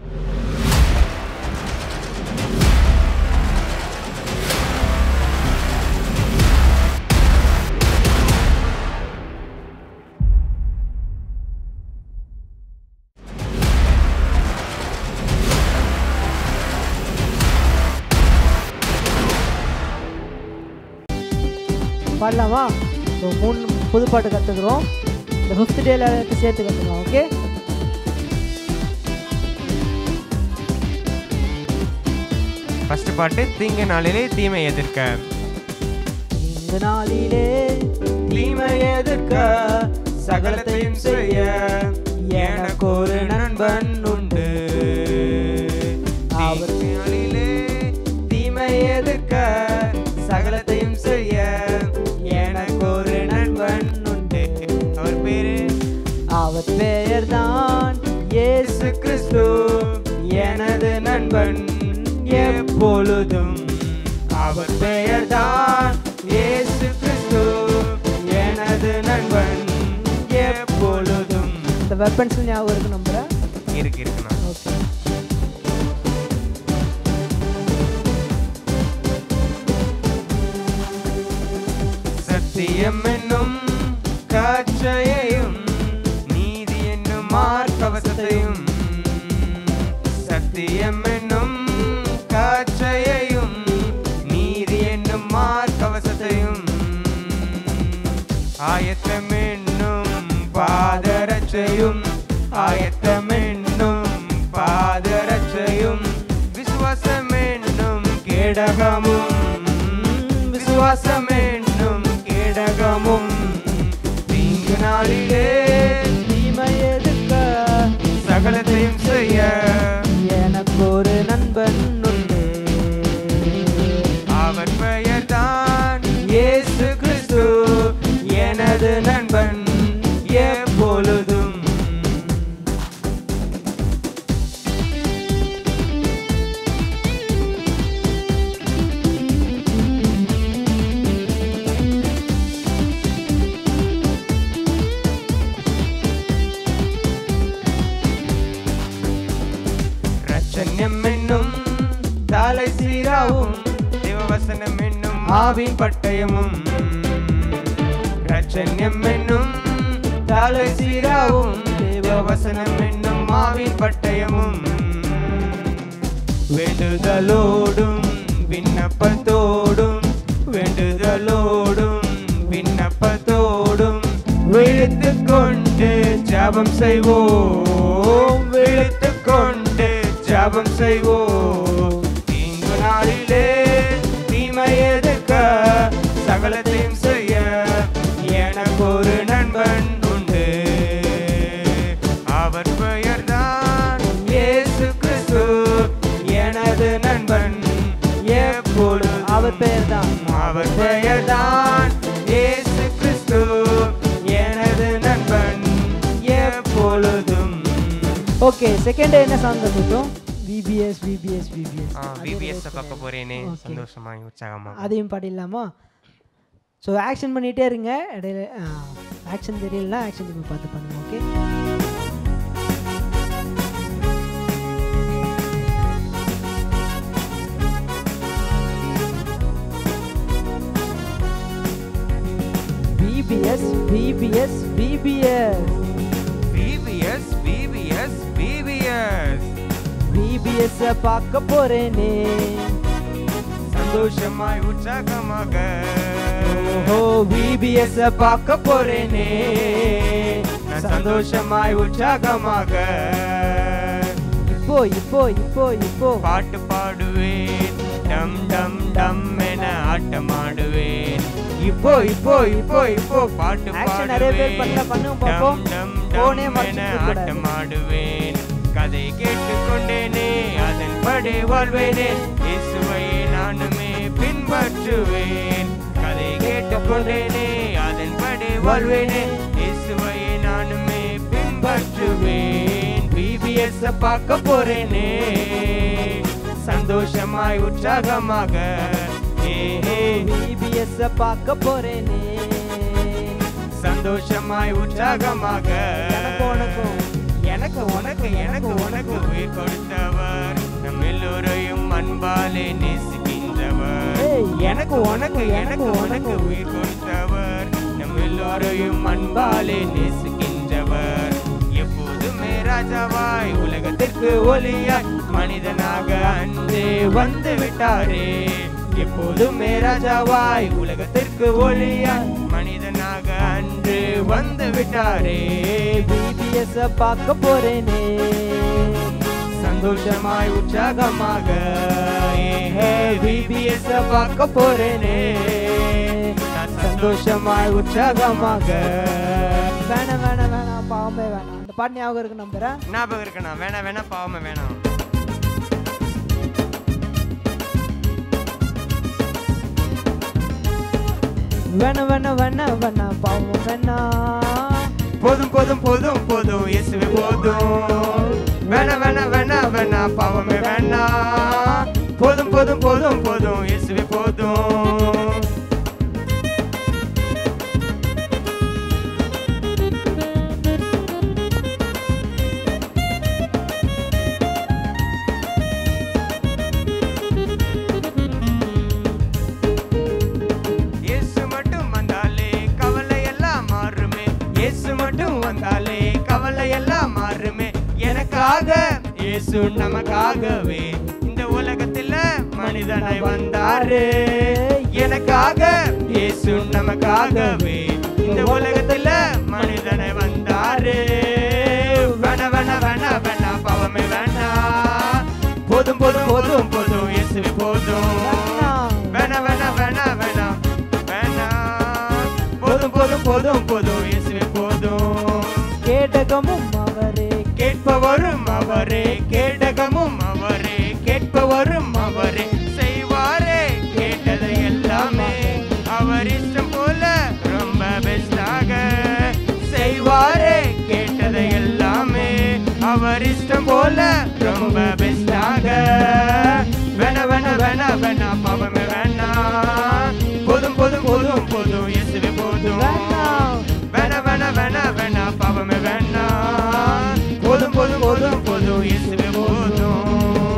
S2: பாடலாமா ஸோ மூணு புது பாட்டு கற்றுக்குறோம் இந்த ஃபிஃப்த் டேல சேர்த்து கற்றுக்கலாம் ஓகே
S3: ஃபர்ஸ்ட் பாட்டு தீங்கு நாளிலே தீமை எதிர்க்க
S2: இந்த நாளிலே
S3: தீமை எதிர்க்க சகலத்தையும் செய்ய எனக்கு ஒரு நண்பன் உண்டு
S2: அவர்
S3: தீங்கு நாளிலே தீமை எதிர்க்க சகலத்தையும் செய்ய எனக்கு ஒரு நண்பன் உண்டு அவர் பேரு
S2: அவர் பெயர்தான் இயேசு
S3: இயேசு கிறிஸ்து எனது நண்பன் எப்பொழுதும் அவர் பெயர்தான் இயேசு கிறிஸ்து எனது நண்பன் எப்பொழுதும்
S2: இந்த வெப்பன்ஸ் ஞாபகம் இருக்கு நம்புறேன்
S3: இருக்கு இருக்குண்ணா
S2: ஓகே
S3: சத்தியம் என்னும் காட்சையையும் நீதி என்னும் மார்க்கவசத்தையும் சத்தியம் என்னும் காட்சையையும் நீதி என்னும் மார்க்கவசத்தையும் ஆயத்தம் என்னும் பாதரட்சையும் ஆயத்தம் என்னும் பாதரட்சையும் விசுவாசம் என்னும் கேடகமும் விசுவாசம் என்னும் கேடகமும் தீங்கு நாளிலே
S2: தீமை எதுக்க
S3: சகலத்தையும் செய்ய
S2: எனக்கு ஒரு நண்பன் உண்டு
S3: அவர் பெயர்தான் இயேசு கிறிஸ்து எனது நண்பன் எப்பொழுதும் ரச்சன்யம் என்னும் தலை சீராவும் தேவவசனம் என்னும் ஆவின் பட்டயமும் ரச்சன்யம் என்னும் தலை சீராவும் தேவவசனம் என்னும் ஆவின் பட்டயமும் வேண்டுதலோடும் விண்ணப்பத்தோடும் வேண்டுதலோடும் விண்ணப்பத்தோடும் விழித்து கொண்டு ஜபம் செய்வோம் விழித்து கொண்டு ஜபம் செய்வோம் தீங்கு நாளிலே தீமை எதுக்க சகலத்தையும் செய்ய எனக்கு ஒரு நண்பன் உண்டு அவர் பெயர்தான் இயேசு கிறிஸ்து எனது நண்பன் எப்பொழுது
S2: அவர் பெயர்தான்
S3: அவர் பெயர்தான் இயேசு கிறிஸ்து எனது நண்பன் எப்பொழுதும்
S2: ஓகே செகண்ட் டே என்ன சாங் கற்றுக்கிட்டோம் விபிஎஸ் விபிஎஸ் விபிஎஸ்
S3: விபிஎஸ் பார்க்க போறேனே சந்தோஷமா உற்சாகமா
S2: அதையும் பாடிடலாமா ஸோ ஆக்ஷன் பண்ணிகிட்டே இருங்க இடையில ஆக்ஷன் தெரியலனா ஆக்ஷன் திரும்பி பார்த்து பண்ணுங்க okay VBS VBS VBS
S3: VBS VBS VBS
S2: VBS பார்க்க போறேனே
S3: சந்தோஷமாய் உற்சாகமாக
S2: ஓஹோ விபிஎஸ் பார்க்க போறேனே
S3: நான் சந்தோஷமாய் உற்சாகமாக
S2: இப்போ இப்போ இப்போ இப்போ
S3: பாட்டு பாடுவேன் டம் டம் டம் என ஆட்டமாடுவேன் இப்போ இப்போ இப்போ இப்போ பாட்டு
S2: Action நிறைய பேர் பண்ணல, பண்ணுங்க பாப்போம்.
S3: டம்
S2: Phone ஏ
S3: டம்
S2: மறைச்சிட்டு
S3: என
S2: இருக்கக்கூடாது.
S3: ஆட்டமாடுவேன் கதை கேட்டுக்கொண்டேனே அதன்படி வாழ்வேனே இயேசுவை நானுமே பின்பற்றுவேன் கதை கேட்டுக்கொண்டேனே அதன்படி வாழ்வேனே இயேசுவை நானுமே பின்பற்றுவேன் பிபிஎஸ் பார்க்க போறேனே சந்தோஷமாய் உற்சாகமாக
S2: விபிஎஸ் பார்க்க போறேனே
S3: சந்தோஷமாய் உற்சாகமாக
S2: எனக்கு உனக்கும்
S3: எனக்கு உனக்கு எனக்கு உனக்கு உயிர் கொடுத்தவர் நம் எல்லோரையும் அன்பாலே நேசிக்கின்றவர்
S2: ஏய்.
S3: எனக்கு உனக்கு எனக்கு உனக்கு உயிர் கொடுத்தவர் நம் எல்லோரையும் அன்பாலே நேசிக்கின்றவர் எப்போதுமே ராஜாவாய் உலகத்திற்கு ஒளியாய் மனிதனாக அன்றே வந்து விட்டாரே எப்போதுமே ராஜாவாய் உலகத்திற்கு ஒளியாய் மனிதனாக அன்று வந்து விட்டாரே
S2: விபிஎஸ் பார்க்க போறேனே
S3: சந்தோஷமாய் உற்சாகமாக விபிஎஸ் பார்க்க போறேனே நான் சந்தோஷமாய் உற்சாகமாக
S2: வேணாம் வேணாம் வேணாம் பாவமே வேணாம் அந்த பாட்டு ஞாபகம் இருக்கு நம்புறேன்
S3: ஞாபகம் இருக்கண்ணா வேணாம் வேணாம் பாவமே வேணாம்
S2: வேணாம் வேணாம் வேணாம் வேணாம் பாவம் வேணாம்
S3: போதும் போதும் போதும் போதும் இயேசுவே போதும் வேணாம் வேணாம் வேணாம் வேணாம் பாவமே வேணாம் போதும் போதும் போதும் போதும் இயேசுவே போதும் இயேசு மட்டும் வந்தாலே கவலை எல்லாம் மாறுமே இயேசு மட்டும் வந்தாலே கவலை எல்லாம் மாறுமே எனக்காக இயேசு நமக்காகவே இந்த உலகத்துல மனிதனாய் வந்தாரு எனக்காக இயேசு நமக்காகவே இந்த உலகத்துல மனிதனை வந்தாரு வேணா வேணா வேணா வேணா பாவமே வேணா போதும் போதும் போதும் போதும் இயேசுவே போதும் வேணா வேணா வேணா வேணா வேணா போதும் போதும் போதும் போதும் இயேசுவே போதும்
S2: கேடகமும் அவரே
S3: கேட்பவரும் அவரே கேடகமும் அவரே கேட்பவரும் அவரே செய்வாரே கேட்டதை எல்லாமே அவர் இஷ்டம் போல ரொம்ப பெஸ்டாக செய்வாரே கேட்டதை எல்லாமே அவர் இஷ்டம் போல ரொம்ப பெஸ்டாக வேணா வேணா வேணா வேணா பாவமே வேணா போதும் போதும் போதும் போதும் இயேசுவே போதும் வேணா வேணா வேணா வேணா பாவமே வேணா போதும் போதும் போதும் போதும் இயேசுவே போதும்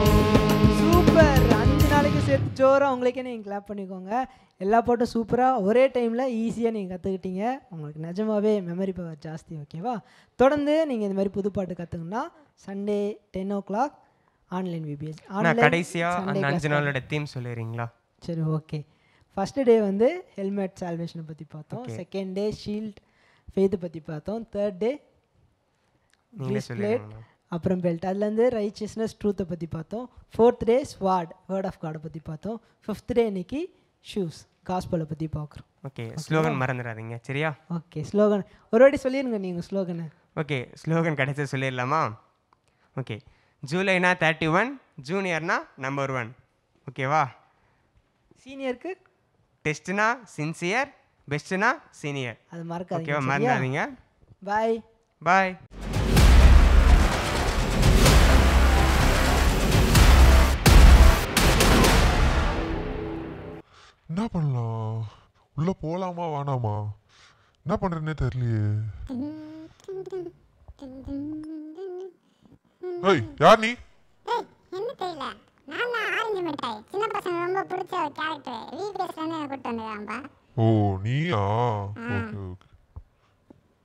S2: சூப்பர் அஞ்சு நாளைக்கு சேர்த்து ஜோரா உங்களுக்கே நீங்கள் கிளாப் பண்ணிக்கோங்க எல்லா பாட்டும் சூப்பராக ஒரே டைமில் ஈஸியாக நீங்கள் கற்றுக்கிட்டீங்க உங்களுக்கு நிஜமாவே மெமரி பவர் ஜாஸ்தி ஓகேவா தொடர்ந்து நீங்கள் இந்த மாதிரி புது பாட்டு கற்றுக்கணுன்னா Sunday ten o'clock online VBS
S3: நான் கடைசியா அந்த அஞ்சு நாளோட தீம் சொல்லிடுறீங்களா
S2: சரி ஓகே ஃபஸ்ட்டு டே வந்து ஹெல்மெட் சால்வேஷனை பற்றி பார்த்தோம்
S3: Okay.
S2: Second day shield faith பற்றி பார்த்தோம் தேர்ட் டே
S3: நீங்களே
S2: பிளேட்
S3: சொல்லிடுங்க
S2: அப்புறம் பெல்ட் அதுலேருந்து ரைச்சியஸ்னஸ் ட்ரூத்தை பற்றி பார்த்தோம் fourth day sword word of காடை பற்றி பார்த்தோம் ஃபிஃப்த் டே இன்னைக்கு ஷூஸ் காஸ்பலை பற்றி பார்க்குறோம்
S3: ஓகே ஸ்லோகன் மறந்துடாதீங்க சரியா
S2: ஓகே ஸ்லோகன் ஒரு வாட்டி சொல்லிடுங்க நீங்கள் ஸ்லோகனை
S3: ஓகே ஸ்லோகன் கடைசி சொல்லிடலாமா ஓகே ஜூலைனா தேர்ட்டி ஒன் ஜூனியர்னா நம்பர் ஒன் ஓகேவா
S2: சீனியருக்கு
S3: டெஸ்ட்னா சின்சியர் பெஸ்ட்னா சீனியர்
S2: அது மறக்காதீங்க
S3: ஓகேவா
S2: சரியா?
S3: மறந்துடாதீங்க
S2: பாய்
S3: பாய்
S4: என்ன பண்ணலாம் உள்ள போலாமா வேணாமா என்ன பண்றேன்னே தெரியலையே ஏய் யார் நீ
S5: ஏய் என்ன தெரியல நான் தான் ஆரஞ்சு மிட்டாய் சின்ன பசங்க ரொம்ப பிடிச்ச ஒரு கேரக்டர் விபிஎஸ்ல இருந்து கூட்டு வந்துருக்கான்பா
S4: ஓ நீயா ஓகே ஓகே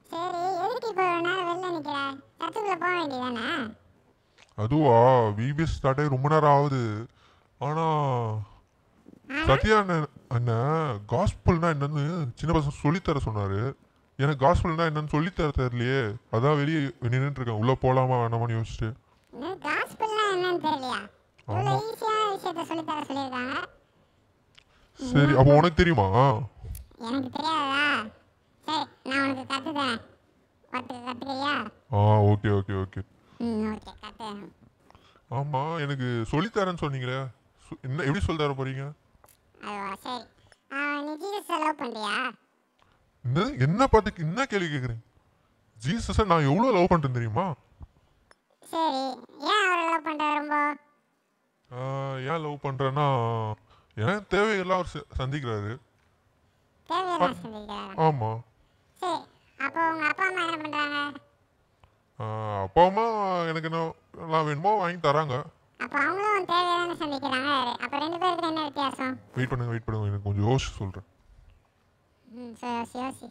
S5: சரி எதுக்கு இப்போ ஒரு நேரம் வெளில நிற்கிற சர்ச்சுக்குள்ளே போக வேண்டியதானே
S4: அதுவா விபிஎஸ் ஸ்டார்ட் ஆகி ரொம்ப நேரம் ஆகுது ஆனா சத்யா அண்ணன் அண்ணன் காஸ்பிள்னா என்னன்னு சின்ன பசங்க சொல்லித்தர சொன்னாரு எனக்கு காஸ்பிள்னா என்னன்னு சொல்லித்தர தெரியலையே அதான் வெளியே நின்றுட்டு இருக்கேன் உள்ள போலாமா வேணாமான்னு யோசிச்சுட்டு
S5: இன்னும் காஸ்பிள்னா என்னன்னு தெரியலையா இவ்வளோ
S4: ஆமா.
S5: ஈஸியான விஷயத்த சொல்லித்தர சொல்லியிருக்காங்க
S4: சரி அப்போ உனக்கு தெரியுமா
S5: எனக்கு தெரியாதா சரி நான் உனக்கு கற்றுத்தரேன் கற்றுக்க கற்றுக்கிறியா
S4: ஆ ஓகே ஓகே ஓகே
S5: ம் ஓகே கற்று
S4: ஆமா எனக்கு சொல்லித்தரேன்னு சொன்னீங்களே சொ- என்ன எப்படி சொல்லி தர போறீங்க
S5: அதுவா சரி ஆ, நீ ஜீசஸ் லவ் பண்ணுறியா
S4: என்ன என்ன பார்த்து என்ன கேள்வி கேட்குறீங்க ஜீசஸை நான் எவ்வளோ லவ் பண்ணிட்டேன் தெரியுமா
S5: சரி ஏன் அவரை லவ் பண்ணுற ரொம்ப
S4: ஆ, ஏன் லவ் பண்ணுறேன்னா எனக்கு தேவையெல்லாம் அவர் ச- சந்திக்கிறாரு
S5: தேவையெல்லாம் சந்திக்கிறாரா
S4: ஆமாம்
S5: சரி அப்போ உங்கள் அப்பா அம்மா என்ன பண்ணுறாங்க
S4: அப்பா அம்மா எனக்கு என்ன நான் வேணுமோ வாங்கி தராங்க
S5: அப்போ அவங்களும் தேவையான சந்திக்கிறாங்க அப்போ ரெண்டு பேருக்கு என்ன வித்தியாசம்
S4: வெயிட் பண்ணுங்க வெயிட் பண்ணுங்க எனக்கு கொஞ்சம் யோசிச்சு சொல்கிறேன்
S5: ம் சரி யோசி யோசி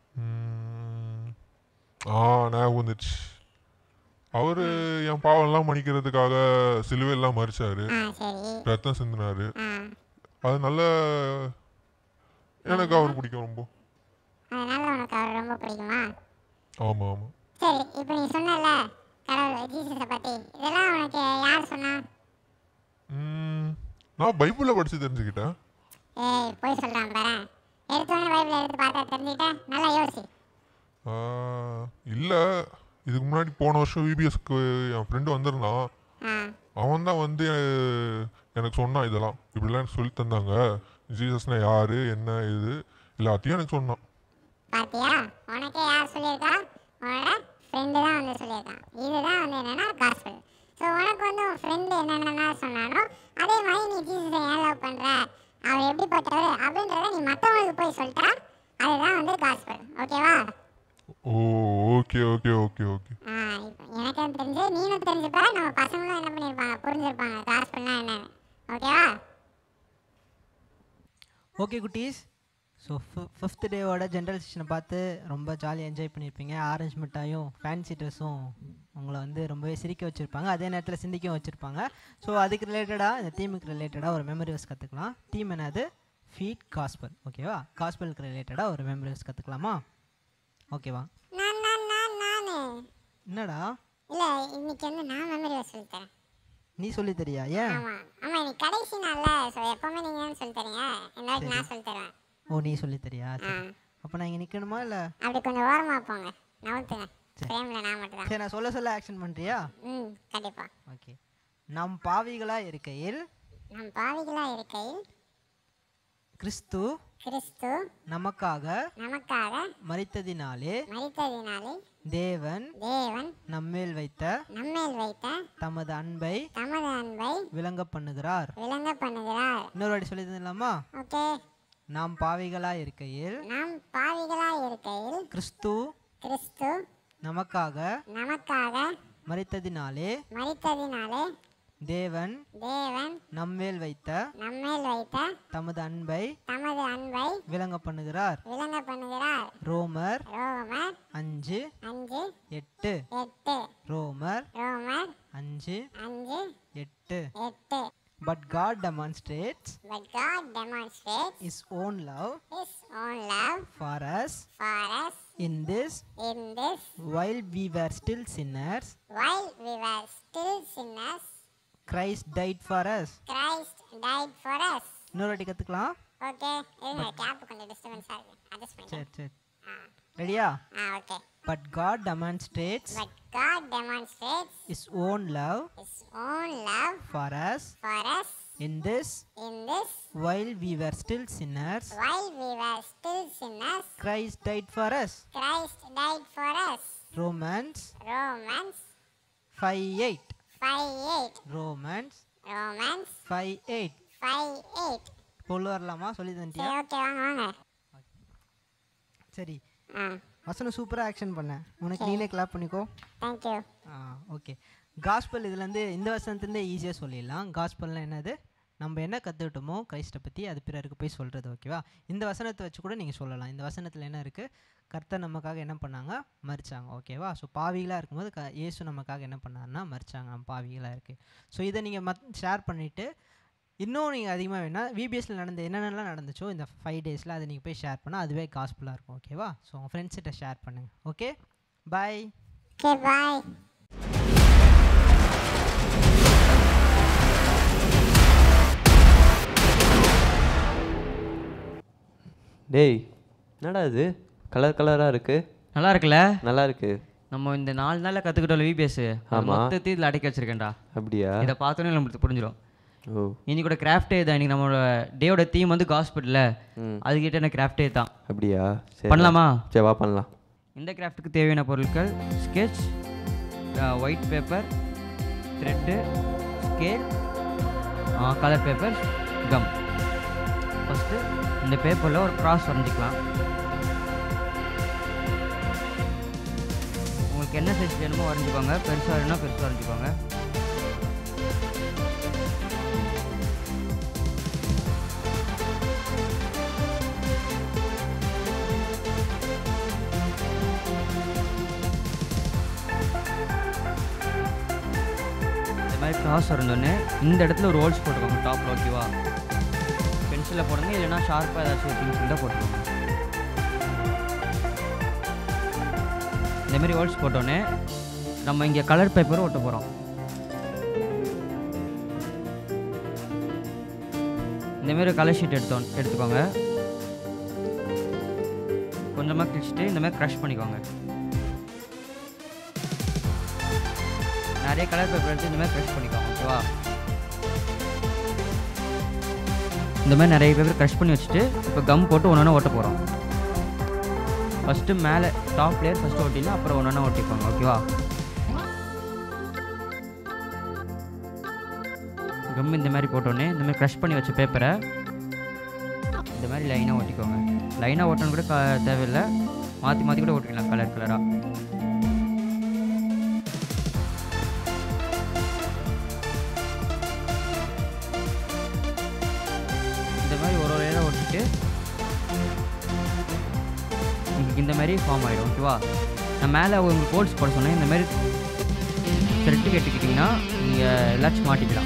S4: ஆ ஞாபகம் வந்துச்சு அவர் என் பாவம்லாம் மன்னிக்கிறதுக்காக சிலுவையெல்லாம் மறிச்சாரு
S5: ஆ சரி
S4: ரத்தம் சிந்தினாரு
S5: ஆ
S4: அதனால எனக்கு அவர் பிடிக்கும் ரொம்ப
S5: அதனால உனக்கு அவர் ரொம்ப பிடிக்குமா
S4: ஆமாம் ஆமாம்
S5: சரி இப்போ நீ சொன்னல கடவுள் ஜீசஸை பற்றி இதெல்லாம் உனக்கு யார் சொன்னா
S4: நான் பைபிளில் படித்து தெரிஞ்சுக்கிட்டேன்
S5: ஏய் போய் சொல்கிறான் பாரு எடுத்தோடனே பைபிள் எடுத்து பார்த்தா தெரிஞ்சுக்கிட்டேன் நல்லா யோசி
S4: இல்லை இதுக்கு முன்னாடி போன வருஷம் விபிஎஸ்க்கு என் ஃப்ரெண்டு வந்திருந்தான்
S5: ஆ
S4: அவன் தான் வந்து அஹ், எனக்கு சொன்னான் இதெல்லாம் இப்படிலாம் எனக்கு சொல்லி தந்தாங்க ஜீசஸ்னா யாரு என்ன இது எல்லாத்தையும் எனக்கு சொன்னான்
S5: பாத்தியா உனக்கே யார் சொல்லியிருக்கா உன்னோட ஃப்ரெண்டு தான் வந்து சொல்லியிருக்கான் இதுதான் வந்து என்னன்னா காஸ்பல் ஸோ உனக்கு வந்து உன் ஃப்ரெண்டு என்னென்ன சொன்னானோ அதே மாதிரி நீ ஜீசஸை ஏன் லவ் பண்ணுற அவர் எப்படிப்பட்டவர் அப்படின்றத நீ மற்றவங்களுக்கு போய் சொல்லிட்டா அதுதான் வந்து காஸ்பல் ஓகேவா
S4: oh okay okay okay okay
S5: ஆ இப்போ எனக்கும் தெரிஞ்சு நீனும் தெரிஞ்சுப்ப நம்ம பசங்களும் என்ன பண்ணியிருப்பாங்க புரிஞ்சிருப்பாங்க காஸ்பல்னா என்னன்னு ஓகேவா
S2: ஓகே குட்டீஸ் ஸோ ஃபிஃப்த் டேவோட ஜென்ரல் செஷனை பார்த்து ரொம்ப ஜாலியாக என்ஜாய் பண்ணியிருப்பீங்க ஆரஞ்சு மிட்டாயும் ஃபேன்சி ட்ரெஸ்ஸும் உங்களை வந்து ரொம்பவே சிரிக்க வச்சுருப்பாங்க அதே நேரத்தில் சிந்திக்கவும் வச்சுருப்பாங்க ஸோ அதுக்கு ரிலேட்டடாக இந்த தீமுக்கு ரிலேட்டடாக ஒரு மெமரி வர்ஸ் கற்றுக்கலாம் தீம் என்னது ஃபீட் காஸ்பல் ஓகேவா காஸ்பலுக்கு ரிலேட்டடாக ஒரு மெமரி வர்ஸ் கற்றுக்கலாமா ஓகேவா
S5: நான் நான் நான் நானு
S2: என்னடா
S5: இல்லை இன்னைக்கு வந்து நான் மெமரி சொல்லித்தரேன்
S2: நீ சொல்லி தெரியா ஏன்
S5: ஆமா ஆமா இன்னைக்கு கடைசி நாள்ல ஸோ எப்பவுமே நீங்க தான் சொல்லி தரீங்க இந்த வாட்டி நான் சொல்லி தருவேன்
S2: ஓ நீ சொல்லி தெரியா சரி அப்போ நான் இங்கே நிற்கணுமா இல்லை
S5: அப்படி கொஞ்சம் ஓரமா போங்க நவுத்துங்க ஃப்ரேம்ல நான் மட்டும் தான்
S2: சரி நான் சொல்ல சொல்ல ஆக்ஷன் பண்ணுறியா
S5: ம் கண்டிப்பா
S2: ஓகே நம் பாவிகளாக இருக்கையில்
S5: நம் பாவிகளா இருக்கையில்
S2: கிறிஸ்து
S5: கிறிஸ்து
S2: நமக்காக
S5: நமக்காக
S2: மரித்ததினாலே
S5: மரித்ததினாலே
S2: தேவன்
S5: தேவன்
S2: நம்மேல் வைத்த
S5: நம்மேல் வைத்த
S2: தமது அன்பை
S5: தமது அன்பை
S2: விளங்க பண்ணுகிறார்
S5: விளங்க பண்ணுகிறார்
S2: இன்னொரு வாட்டி சொல்லி தரலாமா
S5: ஓகே
S2: நாம் பாவிகளாய் இருக்கையில்
S5: நாம் பாவிகளா இருக்கையில்
S2: கிறிஸ்து
S5: கிறிஸ்து
S2: நமக்காக
S5: நமக்காக
S2: மரித்ததினாலே
S5: மரித்ததினாலே
S2: தேவன்
S5: தேவன்
S2: நம்மேல் வைத்த
S5: நம்மேல் வைத்த
S2: தமது அன்பை
S5: தமது அன்பை
S2: விளங்க பண்ணுகிறார்
S5: விளங்க பண்ணுகிறார்
S2: ரோமர்
S5: ரோமர்
S2: அஞ்சு
S5: அஞ்சு
S2: எட்டு
S5: எட்டு
S2: ரோமர்
S5: ரோமர்
S2: அஞ்சு
S5: அஞ்சு
S2: எட்டு
S5: எட்டு
S2: but God demonstrates
S5: But God demonstrates
S2: his own love
S5: His own love
S2: for us
S5: for us
S2: in this
S5: in this
S2: while we were still sinners
S5: while we were still sinners.
S2: Christ died for us
S5: Christ died for us.
S2: இன்னொரு வாட்டி கற்றுக்கலாம்
S5: okay இருங்க gap கொஞ்சம் டிஸ்டர்பன்ஸாக இருக்கு adjust பண்ணிட்டேன்
S2: சரி சரி ரெடியா
S5: ஆ okay
S2: but God demonstrates
S5: But God demonstrates
S2: his own love
S5: His own love
S2: for us
S5: for us
S2: in this
S5: in this
S2: while we were still sinners
S5: while we were still sinners.
S2: Christ died for us
S5: Christ died for us.
S2: Romans
S5: Romans
S2: 5 8
S5: 5 8.
S2: Romans
S5: Romans
S2: 5 8
S5: 5 8.
S2: சொல்ல வரலாமா சொல்லி தந்துட்டியா
S5: சரி okay வாங்க வாங்க
S2: சரி
S5: ஆ
S2: வசனம் சூப்பராக action பண்ணேன் உனக்கு நீனே கிளாப் பண்ணிக்கோ
S5: தேங்க்யூ
S2: ஆ ஓகே காஸ்பல் இதுலேருந்து இந்த வசனத்துலேருந்தே ஈஸியாக சொல்லிடலாம் காஸ்பல்னால் என்னது நம்ம என்ன கற்றுக்கிட்டோமோ கிரைஸ்ட்டை பற்றி அது பிறருக்கு போய் சொல்கிறது ஓகேவா இந்த வசனத்தை வச்சு கூட நீங்கள் சொல்லலாம் இந்த வசனத்தில் என்ன இருக்குது கர்த்தர் நமக்காக என்ன பண்ணாங்க மறிச்சாங்க ஓகேவா ஸோ பாவிகளாக இருக்கும்போது க இயேசு நமக்காக என்ன பண்ணாருன்னா மறிச்சாங்க நம்ம பாவிகளாக இருக்குது ஸோ இதை நீங்கள் மத் ஷேர் பண்ணிவிட்டு இன்னும் நீங்கள் அதிகமாக வேணால் விபிஎஸ்ல நடந்த என்னென்னலாம் நடந்துச்சோ இந்த ஃபைவ் டேஸில் அதை நீங்கள் போய் ஷேர் பண்ணால் அதுவே காஸ்ஃபுல்லாக இருக்கும் ஓகேவா ஸோ உங்கள் ஃப்ரெண்ட்ஸ்கிட்ட ஷேர் பண்ணுங்கள் ஓகே பாய்
S5: ஓகே பாய்
S10: டேய் என்னடா இது கலர் கலராக இருக்கு
S6: நல்லா இருக்குல்ல
S10: நல்லா இருக்கு
S6: நம்ம இந்த நாலு நாளில் கற்றுக்கிட்டோம்ல விபிஎஸ்
S10: ஆமா.
S6: மொத்தத்தையும் இதில் அடக்கி வச்சிருக்கேன்டா
S10: அப்படியா
S6: இதை பார்த்தோன்னே நம்மளுக்கு புரிஞ்சிடும்
S10: ஓ
S6: இன்னைக்கு கூட கிராஃப்டே தான் இன்னைக்கு நம்மளோட டேயோட தீம் வந்து காஸ்பிட்டல
S10: ம்
S6: அதுக்கிட்ட என்ன கிராஃப்டே தான்
S10: அப்படியா சரி
S6: பண்ணலாமா?
S10: சரி வா பண்ணலாம்
S6: இந்த கிராஃப்ட்டுக்கு தேவையான பொருட்கள் sketch white paper thread scale colour paper gum first இந்த பேப்பரில் ஒரு கிராஸ் வரைஞ்சிக்கலாம் உங்களுக்கு என்ன சைஸ் வேணுமோ வரைஞ்சிக்கோங்க பெருசாக வேணும்னா பெருசாக வரைஞ்சிக்கோங்க இந்த மாதிரி கிராஸ் வரைஞ்சோடனே இந்த இடத்துல ஒரு ஹோல்ஸ் போட்டுக்கோங்க டாப்பில் ஓகேவா பென்சிலில் போடுங்க இல்லைன்னா ஷார்ப்பாக ஏதாச்சும் திங்ஸ் இருந்தால் போட்டுக்கோங்க இந்த மாதிரி ஹோல்ஸ் போட்டோன்னே நம்ம இங்கே கலர் பேப்பரும் ஒட்ட போகிறோம் இந்த மாதிரி கலர் ஷீட் எடுத்தோம் எடுத்துக்கோங்க கொஞ்சமாக கிழிச்சிட்டு இந்த மாதிரி க்ரஷ் பண்ணிக்கோங்க நிறைய கலர் பேப்பர் எடுத்து இந்த மாதிரி க்ரஷ் பண்ணிக்கோங்க ஓகேவா இந்த மாதிரி நிறைய பேப்பர் க்ரஷ் பண்ணி வச்சுட்டு இப்போ கம் போட்டு ஒன்று ஒன்று ஓட்ட போகிறோம் ஃபஸ்ட்டு மேலே டாப் லேயர் ஃபஸ்ட்டு ஓட்டினா அப்புறம் ஒன்று ஒன்று ஓட்டிக்கோங்க ஓகேவா கம் இந்த மாதிரி போட்டோன்னே இந்த மாதிரி க்ரஷ் பண்ணி வச்ச பேப்பரை இந்த மாதிரி லைனாக ஓட்டிக்கோங்க லைனாக ஓட்டணும் கூட க- தேவையில்லை மாற்றி மாற்றி கூட ஓட்டிக்கலாம் கலர் கலராக இந்த மாதிரி ஒரு ஒரு லேயராக ஓட்டிட்டு உங்களுக்கு இந்த மாதிரி ஃபார்ம் ஆகிடும் ஓகேவா நான் மேலே உங்களுக்கு கோல்ஸ் போட சொன்னேன் இந்த மாதிரி த்ரெட்டு கட்டிக்கிட்டிங்கன்னா நீங்கள் எல்லாச்சும் மாட்டிக்கலாம்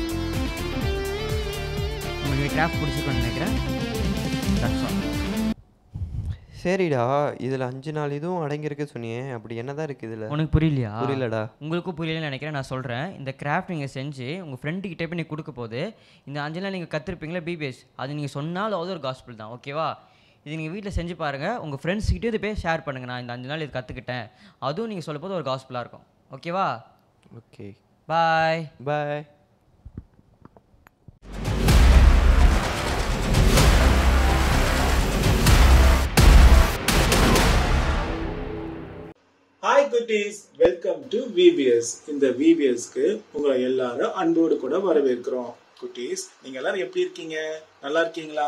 S6: உங்களுக்கு கிராஃப்ட் பிடிச்சிருக்கோன்னு நினைக்கிறேன் That's all.
S10: சரிடா இதில் அஞ்சு நாள் இதுவும் அடங்கியிருக்கு சொன்னியே அப்படி என்னதான் இருக்கு இதில்
S6: உனக்கு புரியலையா
S10: புரியலடா
S6: உங்களுக்கும் புரியலன்னு நினைக்கிறேன் நான் சொல்கிறேன் இந்த கிராஃப்ட் நீங்கள் செஞ்சு உங்கள் ஃப்ரெண்டுக்கிட்டே போய் நீங்கள் கொடுக்க போது இந்த அஞ்சு நாள் நீங்கள் கற்றுருப்பீங்களா பிபிஎஸ் அது நீங்கள் சொன்னாலும் அது ஒரு காஸ்பிள் தான் ஓகேவா இது நீங்கள் வீட்டில் செஞ்சு பாருங்கள் உங்கள் ஃப்ரெண்ட்ஸ்கிட்டே இது போய் ஷேர் பண்ணுங்கள் நான் இந்த அஞ்சு நாள் இது கற்றுக்கிட்டேன் அதுவும் நீங்கள் சொல்லும் போது ஒரு காஸ்பிளாக இருக்கும் ஓகேவா
S10: ஓகே
S6: பாய்
S10: பாய்
S7: ஹாய் குட்டீஸ் வெல்கம் டு விபிஎஸ் இந்த விபிஎஸ்க்கு உங்களை எல்லாரும் அன்போடு கூட வரவேற்கிறோம் குட்டீஸ் நீங்க எல்லாரும் எப்படி இருக்கீங்க நல்லா இருக்கீங்களா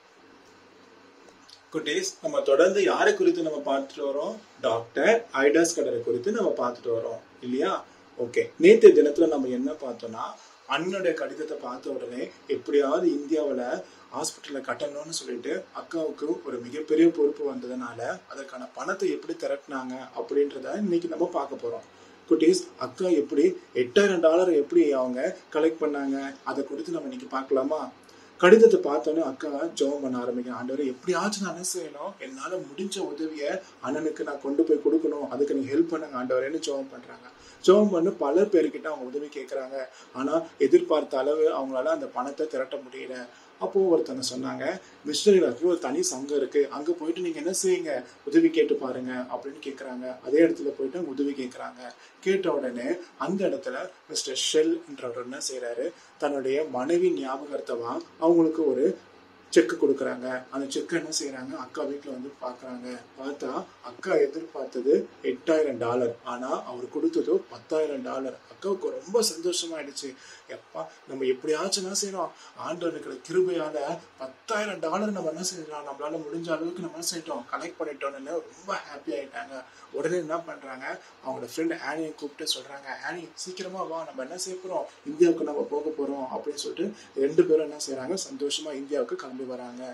S7: குட்டீஸ் நம்ம தொடர்ந்து யாரை குறித்து நம்ம பார்த்துட்டு வரோம் டாக்டர் ஐடாஸ் கடரை குறித்து நம்ம பார்த்துட்டு வரோம் இல்லையா ஓகே நேற்று தினத்துல நம்ம என்ன பார்த்தோம்னா அண்ணனுடைய கடிதத்தை பார்த்த உடனே எப்படியாவது இந்தியாவில் ஹாஸ்பிட்டலில் கட்டணும்னு சொல்லிட்டு அக்காவுக்கு ஒரு மிகப்பெரிய பொறுப்பு வந்ததுனால அதற்கான பணத்தை எப்படி திரட்டினாங்க அப்படின்றத இன்னைக்கு நம்ம பார்க்க போறோம் குட்டீஸ் அக்கா எப்படி எட்டாயிரம் டாலர் எப்படி அவங்க கலெக்ட் பண்ணாங்க அதை குறித்து நம்ம இன்னைக்கு பார்க்கலாமா கடிதத்தை பார்த்தோன்னே அக்கா ஜெபம் பண்ண ஆரம்பிக்கிறேன் ஆண்டவர் எப்படியாச்சும் நான் என்ன செய்யணும் என்னால முடிஞ்ச உதவியை அண்ணனுக்கு நான் கொண்டு போய் கொடுக்கணும் அதுக்கு நீ ஹெல்ப் பண்ணுங்க ஆண்டவரேன்னு ஜெபம் பண்றாங்க ஜெபம் பண்ணி பல பேர்கிட்ட அவங்க உதவி கேட்குறாங்க ஆனா எதிர்பார்த்த அளவு அவங்களால அந்த பணத்தை திரட்ட முடியல அப்போ ஒருத்தங்க சொன்னாங்க மிஷினரிகளுக்கு ஒரு தனி சங்கம் இருக்கு அங்க போயிட்டு நீங்க என்ன செய்யுங்க உதவி கேட்டு பாருங்க அப்படின்னு கேக்குறாங்க அதே இடத்துல போயிட்டு அவங்க உதவி கேட்குறாங்க கேட்ட உடனே அந்த இடத்துல மிஸ்டர் ஷெல் என்றவர் என்ன செய்றாரு தன்னுடைய மனைவி ஞாபகார்த்தமா அவங்களுக்கு ஒரு செக் கொடுக்குறாங்க அந்த செக் என்ன செய்றாங்க அக்கா வீட்டில் வந்து பார்க்குறாங்க பார்த்தா அக்கா எதிர்பார்த்தது எட்டாயிரம் டாலர் ஆனால் அவர் கொடுத்ததோ பத்தாயிரம் டாலர் அக்காவுக்கு ரொம்ப சந்தோஷமாயிடுச்சு எப்பா நம்ம எப்படியாச்சும் என்ன செய்யறோம் ஆண்டவனுக்கு கிருபையால பத்தாயிரம் டாலர் நம்ம என்ன செய்யறோம் நம்மளால முடிஞ்ச அளவுக்கு நம்ம என்ன செய்யிட்டோம் கலெக்ட் பண்ணிட்டோம்னு ரொம்ப ஹாப்பி ஆயிட்டாங்க உடனே என்ன பண்றாங்க அவங்களோட ஃப்ரெண்ட் ஆனியை கூப்பிட்டு சொல்றாங்க ஆனி சீக்கிரமா வா நம்ம என்ன செய்ய போறோம் இந்தியாவுக்கு நம்ம போக போறோம் அப்படின்னு சொல்லிட்டு ரெண்டு பேரும் என்ன செய்றாங்க சந்தோஷமா இந்தியாவுக்கு கிளம்பி வராங்க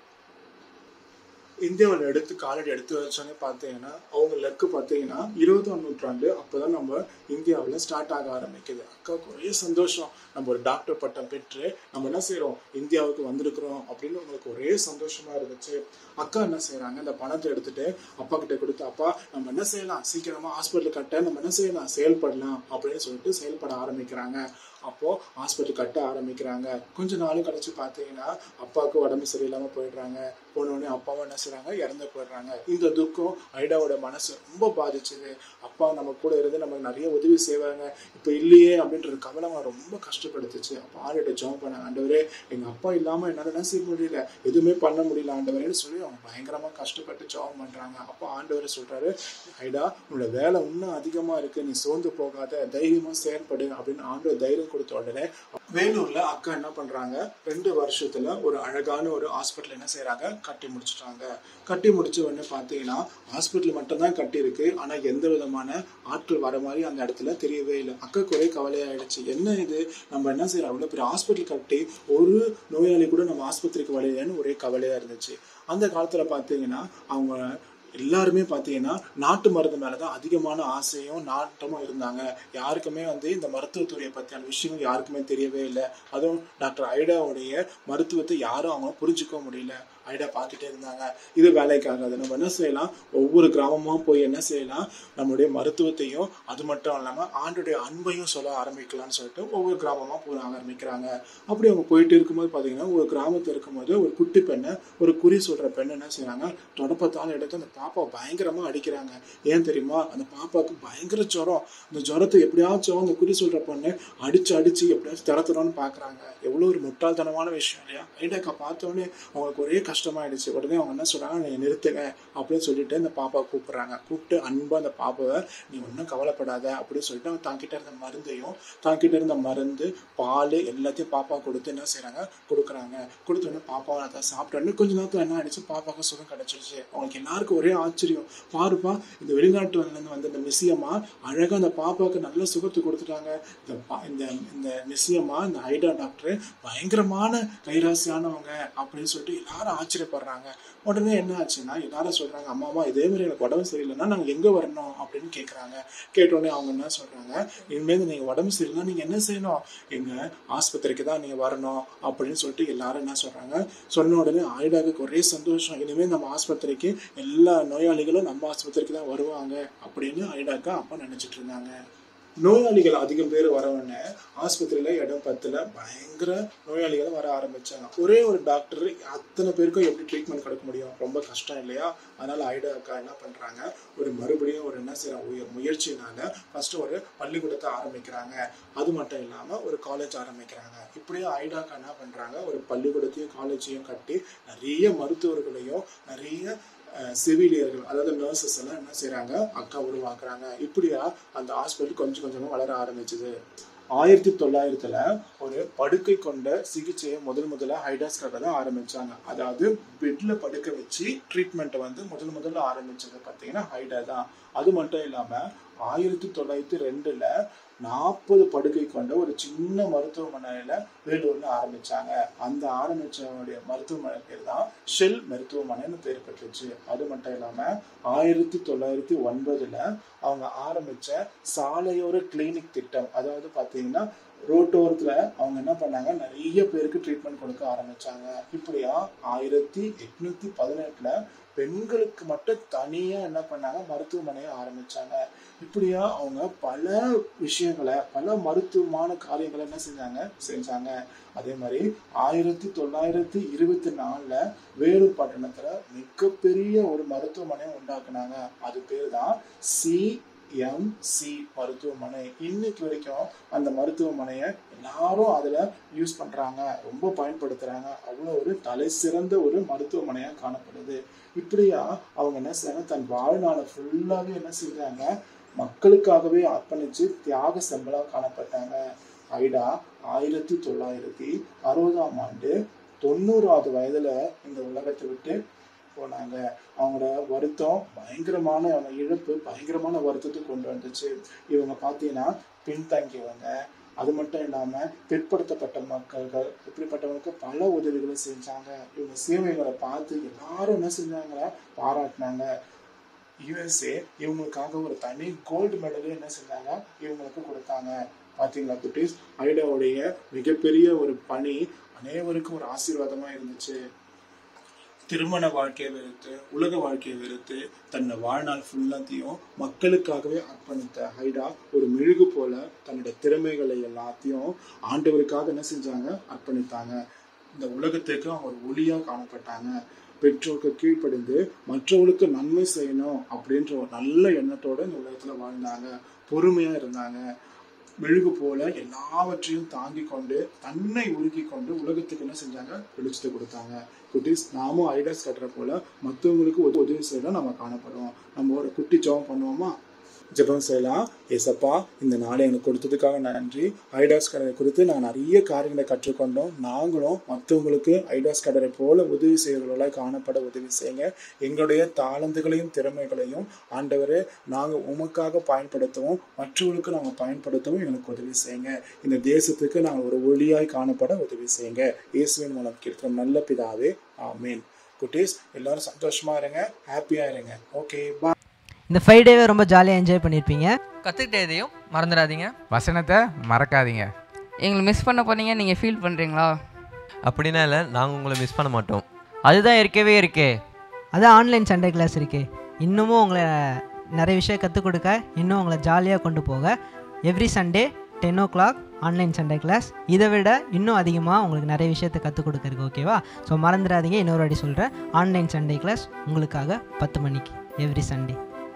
S7: இந்தியாவில் எடுத்து காலடி எடுத்து வச்சோன்னே பார்த்தீங்கன்னா அவங்க லக்கு பார்த்தீங்கன்னா இருபதாம் நூற்றாண்டு அப்போதான் நம்ம இந்தியாவில் ஸ்டார்ட் ஆக ஆரம்பிக்குது அக்காவுக்கு ஒரே சந்தோஷம் நம்ம ஒரு டாக்டர் பட்டம் பெற்று நம்ம என்ன செய்கிறோம் இந்தியாவுக்கு வந்திருக்கிறோம் அப்படின்னு உங்களுக்கு ஒரே சந்தோஷமா இருந்துச்சு அக்கா என்ன செய்றாங்க இந்த பணத்தை எடுத்துட்டு அப்பா கிட்ட கொடுத்து அப்பா நம்ம என்ன செய்யலாம் சீக்கிரமா ஹாஸ்பிட்டல் கட்ட நம்ம என்ன செய்யலாம் செயல்படலாம் அப்படின்னு சொல்லிட்டு செயல்பட ஆரம்பிக்கிறாங்க அப்போ ஹாஸ்பிட்டல் கட்ட ஆரம்பிக்கிறாங்க கொஞ்ச நாள் கழிச்சு பார்த்தீங்கன்னா அப்பாவுக்கு உடம்பு சரியில்லாம போயிடுறாங்க போன உடனே அப்பாவும் என்ன செய்றாங்க இறந்து போயிடுறாங்க இந்த துக்கம் ஐடாவோட மனசு ரொம்ப பாதிச்சுது அப்பா நம்ம கூட இருந்து நமக்கு நிறைய உதவி செய்வாங்க இப்போ இல்லையே அப்படின்ற கவலை அவன் ரொம்ப கஷ்டப்படுத்துச்சு அப்போ ஆளுகிட்ட ஜெபம் பண்ண ஆண்டவரே எங்க அப்பா இல்லாம என்னால என்ன செய்ய முடியல எதுவுமே பண்ண முடியல ஆண்டவரேன்னு சொல்லி அவங்க பயங்கரமா கஷ்டப்பட்டு ஜெபம் பண்றாங்க அப்போ ஆண்டவர் சொல்றாரு ஐடா உன்னோட வேலை இன்னும் அதிகமா இருக்கு நீ சோர்ந்து போகாத தைரியமா செயல்படு அப்படின்னு ஆண்டவர் தைரியம் கொடுத்த உடனே வேலூர்ல அக்கா என்ன பண்றாங்க ரெண்டு வருஷத்துல ஒரு அழகான ஒரு ஹாஸ்பிட்டல் என்ன செய்றாங்க கட்டி முடிச்சிட்டாங்க கட்டி முடிச்ச உடனே பாத்தீங்கன்னா ஹாஸ்பிட்டல் மட்டும்தான் கட்டி இருக்கு ஆனா எந்த விதமான ஆட்கள் வர மாதிரி அந்த இடத்துல தெரியவே இல்லை அக்காக்கு ஒரே கவலையாயிடுச்சு என்ன இது நம்ம என்ன செய்யறோம் அவ்வளவு பெரிய ஹாஸ்பிட்டல் கட்டி ஒரு நோயாளி கூட நம்ம ஆஸ்பத்திரிக்கு வரலையேன்னு ஒரே கவலையா இருந்துச்சு அந்த காலத்துல பாத்தீங்கன்னா அவங்க எல்லாருமே பார்த்தீங்கன்னா நாட்டு மருந்து மேலே தான் அதிகமான ஆசையும் நாட்டமும் இருந்தாங்க யாருக்குமே வந்து இந்த மருத்துவத்துறையை பற்றியான விஷயங்கள் யாருக்குமே தெரியவே இல்லை அதுவும் டாக்டர் ஐடாவுடைய மருத்துவத்தை யாரும் அவங்க புரிஞ்சுக்க முடியல ஐடா பார்த்துட்டே இருந்தாங்க இது வேலைக்காகாது நம்ம என்ன செய்யலாம் ஒவ்வொரு கிராமமும் போய் என்ன செய்யலாம் நம்மளுடைய மருத்துவத்தையும் அது மட்டும் இல்லாமல் ஆண்டுடைய அன்பையும் சொல்ல ஆரம்பிக்கலாம்னு சொல்லிட்டு ஒவ்வொரு கிராமமாக போக ஆரம்பிக்கிறாங்க அப்படி அவங்க போயிட்டு இருக்கும்போது பார்த்தீங்கன்னா ஒரு கிராமத்தில் இருக்கும்போது ஒரு குட்டி பெண்ணை ஒரு குறி சொல்கிற பெண் என்ன செய்றாங்க தொடப்பத்தால் எடுத்து அந்த பாப்பாவை பயங்கரமாக அடிக்கிறாங்க ஏன் தெரியுமா அந்த பாப்பாவுக்கு பயங்கர ஜுரம் அந்த ஜுரத்தை எப்படியாச்சும் அந்த குறி சொல்கிற பொண்ணு அடிச்சு அடிச்சு எப்படியாச்சும் திறத்துறோன்னு பார்க்குறாங்க எவ்வளோ ஒரு முட்டாள்தனமான விஷயம் இல்லையா ஐடாக்கா பார்த்தோன்னே அவங்களுக்கு ஒரே கஷ்டமாயிடுச்சு உடனே அவங்க என்ன சொல்றாங்க நீ நிறுத்துங்க அப்படின்னு சொல்லிட்டு அந்த பாப்பாவை கூப்பிடுறாங்க கூப்பிட்டு அன்பா அந்த பாப்பாவை நீ ஒன்றும் கவலைப்படாத அப்படின்னு சொல்லிட்டு அவங்க தாங்கிட்ட இருந்த மருந்தையும் தாங்கிட்ட இருந்த மருந்து பால் எல்லாத்தையும் பாப்பா கொடுத்து என்ன செய்றாங்க கொடுக்குறாங்க கொடுத்தோடனே பாப்பாவை அதை சாப்பிட்டோன்னே கொஞ்ச நேரத்தில் என்ன ஆயிடுச்சு பாப்பாவுக்கு சுகம் கிடைச்சிருச்சு அவங்களுக்கு எல்லாருக்கும் ஒரே ஆச்சரியம் பாருப்பா இந்த வெளிநாட்டுலேருந்து வந்த இந்த மிஸ்ஸியம்மா அழகாக அந்த பாப்பாவுக்கு நல்ல சுகத்தை கொடுத்துட்டாங்க இந்த பா- இந்த இந்த மிஸ்ஸியம்மா இந்த ஐடா டாக்டர் பயங்கரமான கைராசியானவங்க அப்படின்னு சொல்லிட்டு எல்லாரும் ஆச்சரியப்படுறாங்க உடனே என்ன ஆச்சுன்னா எல்லாரும் சொல்றாங்க அம்மா அம்மா இதே மாதிரி எனக்கு உடம்பு சரியில்லைன்னா நாங்க எங்க வரணும் அப்படின்னு கேக்குறாங்க கேட்ட உடனே அவங்க என்ன சொல்றாங்க இனிமேல் நீங்க உடம்பு சரியில்லைன்னா நீங்க என்ன செய்யணும் எங்க ஆஸ்பத்திரிக்கு தான் நீங்க வரணும் அப்படின்னு சொல்லிட்டு எல்லாரும் என்ன சொல்றாங்க சொன்ன உடனே ஆயுடாவுக்கு ஒரே சந்தோஷம் இனிமேல் நம்ம ஆஸ்பத்திரிக்கு எல்லா நோயாளிகளும் நம்ம ஆஸ்பத்திரிக்கு தான் வருவாங்க அப்படின்னு ஐடாக்கா அப்பா நினைச்சிட்டு இருந்தாங்க நோயாளிகள் அதிகம் பேர் வரவுடனே ஆஸ்பத்திரியில இடம் பத்துல பயங்கர நோயாளிகள் வர ஆரம்பிச்சாங்க ஒரே ஒரு டாக்டர் அத்தனை பேருக்கும் எப்படி ட்ரீட்மெண்ட் கொடுக்க முடியும் ரொம்ப கஷ்டம் இல்லையா அதனால ஐடா அக்கா என்ன பண்றாங்க ஒரு மறுபடியும் ஒரு என்ன செய்யறாங்க உயர் முயற்சினால ஃபர்ஸ்ட் ஒரு பள்ளிக்கூடத்தை ஆரம்பிக்கிறாங்க அது மட்டும் இல்லாம ஒரு காலேஜ் ஆரம்பிக்கிறாங்க இப்படியே ஐடா அக்கா என்ன பண்றாங்க ஒரு பள்ளிக்கூடத்தையும் காலேஜையும் கட்டி நிறைய மருத்துவர்களையும் நிறைய அஹ், செவிலியர்கள் அதாவது நர்சஸ் எல்லாம் என்ன செய்றாங்க அக்கா உருவாக்குறாங்க இப்படியா அந்த ஹாஸ்பிட்டல் கொஞ்சம் கொஞ்சமா வளர ஆரம்பிச்சது ஆயிரத்தி தொள்ளாயிரத்துல ஒரு படுக்கை கொண்ட சிகிச்சையை முதல் முதல்ல ஹைடாஸ்காக தான் ஆரம்பிச்சாங்க அதாவது பெட்ல படுக்க வச்சு ட்ரீட்மெண்ட்டை வந்து முதல் முதல்ல ஆரம்பிச்சது பார்த்தீங்கன்னா ஹைடா தான் அது மட்டும் இல்லாம ஆயிரத்தி தொள்ளாயிரத்தி ரெண்டுல நாற்பது படுக்கை கொண்ட ஒரு சின்ன மருத்துவமனையில வேலூர்ல ஆரம்பிச்சாங்க அந்த ஆரம்பிச்சவனுடைய மருத்துவமனை பேர் தான் ஷெல் மருத்துவமனைன்னு பேர் பெற்றுச்சு அது மட்டும் இல்லாம ஆயிரத்தி தொள்ளாயிரத்தி ஒன்பதுல அவங்க ஆரம்பிச்ச சாலையோர கிளினிக் திட்டம் அதாவது பாத்தீங்கன்னா ரோட்டோரத்துல அவங்க என்ன பண்ணாங்க நிறைய பேருக்கு ட்ரீட்மெண்ட் கொடுக்க ஆரம்பிச்சாங்க இப்படியா ஆயிரத்தி எட்நூத்தி பதினெட்டுல பெண்களுக்கு மட்டும் தனியா என்ன பண்ணாங்க மருத்துவமனையை ஆரம்பிச்சாங்க இப்படியா அவங்க பல விஷயங்களை பல மருத்துவமான காரியங்களை என்ன செஞ்சாங்க செஞ்சாங்க அதே மாதிரி ஆயிரத்தி தொள்ளாயிரத்தி இருபத்தி நாலுல வேலூர் பட்டணத்துல மிகப்பெரிய ஒரு மருத்துவமனையை உண்டாக்குனாங்க அது பேர் தான் சி எம்சி மருத்துவமனை இன்னைக்கு வரைக்கும் அந்த மருத்துவமனையை எல்லாரும் அதில் யூஸ் பண்ணுறாங்க ரொம்ப பயன்படுத்துகிறாங்க அவ்வளோ ஒரு தலை சிறந்த ஒரு மருத்துவமனையாக காணப்படுது இப்படியா அவங்க என்ன செய்றாங்க தன் வாழ்நாளை ஃபுல்லாகவே என்ன செய்றாங்க மக்களுக்காகவே அர்ப்பணித்து தியாக செம்பலாக காணப்பட்டாங்க ஐடா ஆயிரத்தி தொள்ளாயிரத்தி அறுபதாம் ஆண்டு தொண்ணூறாவது வயதுல இந்த உலகத்தை விட்டு போனாங்க அவங்களோட வருத்தம் பயங்கரமான அவங்க இழப்பு பயங்கரமான வருத்தத்தை கொண்டு வந்துச்சு இவங்க பார்த்தீங்கன்னா பின்தங்கியவங்க அது மட்டும் இல்லாம பிற்படுத்தப்பட்ட மக்கள்கள் இப்படிப்பட்டவங்களுக்கு பல உதவிகளை செஞ்சாங்க இவங்க சேவைகளை பார்த்து எல்லாரும் என்ன செஞ்சாங்க பாராட்டினாங்க யுஎஸ்ஏ இவங்களுக்காக ஒரு தனி கோல்டு மெடலும் என்ன செஞ்சாங்க இவங்களுக்கு கொடுத்தாங்க பாத்தீங்களா குட்டீஸ் ஐடாவுடைய மிகப்பெரிய ஒரு பணி அனைவருக்கும் ஒரு ஆசீர்வாதமா இருந்துச்சு திருமண வாழ்க்கையை வெறுத்து உலக வாழ்க்கையை வெறுத்து தன்னை வாழ்நாள் ஃபுல்லாத்தையும் மக்களுக்காகவே அர்ப்பணித்த ஹைடா ஒரு மெழுகு போல தன்னுடைய திறமைகளை எல்லாத்தையும் ஆண்டவருக்காக என்ன செஞ்சாங்க அர்ப்பணித்தாங்க இந்த உலகத்துக்கு அவங்க ஒரு ஒளியா காணப்பட்டாங்க பெற்றோருக்கு கீழ்ப்படிந்து மற்றவர்களுக்கு நன்மை செய்யணும் அப்படின்ற ஒரு நல்ல எண்ணத்தோட இந்த உலகத்துல வாழ்ந்தாங்க பொறுமையா இருந்தாங்க மெழுகு போல எல்லாவற்றையும் தாங்கி கொண்டு தன்னை உருக்கி கொண்டு உலகத்துக்கு என்ன செஞ்சாங்க வெளிச்சத்தை கொடுத்தாங்க குட்டீஸ் நாமும் ஐடியாஸ் கட்டுற போல மற்றவங்களுக்கு ஒரு உதவி செய்யலாம் நம்ம காணப்படும் நம்ம ஒரு குட்டி ஜெபம் பண்ணுவோமா ஜெபம் செய்யலாம் ஏசப்பா இந்த நாளை எனக்கு கொடுத்ததுக்காக நன்றி ஐடாஸ் கடலை குறித்து நான் நிறைய காரியங்களை கற்றுக்கொண்டோம் நாங்களும் மற்றவங்களுக்கு ஐடாஸ் கடலை போல உதவி செய்கிறவர்களாய் காணப்பட உதவி செய்யுங்க எங்களுடைய தாளந்துகளையும் திறமைகளையும் ஆண்டவரே நாங்கள் உமக்காக பயன்படுத்தவும் மற்றவர்களுக்கு நாங்கள் பயன்படுத்தவும் எங்களுக்கு உதவி செய்யுங்க இந்த தேசத்துக்கு நாங்கள் ஒரு ஒளியாய் காணப்பட உதவி செய்யுங்க இயேசுவின் மூலம் கேட்கிறோம் நல்ல பிதாவே ஆமீன் குட்டீஸ் எல்லாரும் சந்தோஷமா இருங்க ஹாப்பியா இருங்க ஓகே பா
S2: இந்த ஃபைவ் டேவை ரொம்ப ஜாலியாக என்ஜாய் பண்ணியிருப்பீங்க
S1: கற்றுக்கிட்டதையும் மறந்துடாதீங்க
S8: வசனத்தை மறக்காதீங்க
S9: எங்களை மிஸ் பண்ண போனீங்க நீங்கள் ஃபீல் பண்ணுறீங்களா
S10: அப்படின்னா இல்லை நாங்கள் உங்களை மிஸ் பண்ண மாட்டோம்
S6: அதுதான் இருக்கவே இருக்கே
S2: அதான் ஆன்லைன் சண்டே கிளாஸ் இருக்கே இன்னமும் உங்களை நிறைய விஷயம் கற்றுக் கொடுக்க இன்னும் உங்களை ஜாலியாக கொண்டு போக every Sunday ten o'clock online Sunday class இதை விட இன்னும் அதிகமாக உங்களுக்கு நிறைய விஷயத்தை கற்றுக் கொடுக்கறதுக்கு ஓகேவா ஸோ மறந்துடாதீங்க இன்னொரு வாட்டி சொல்கிறேன் ஆன்லைன் சண்டே கிளாஸ் உங்களுக்காக பத்து மணிக்கு எவ்ரி சண்டே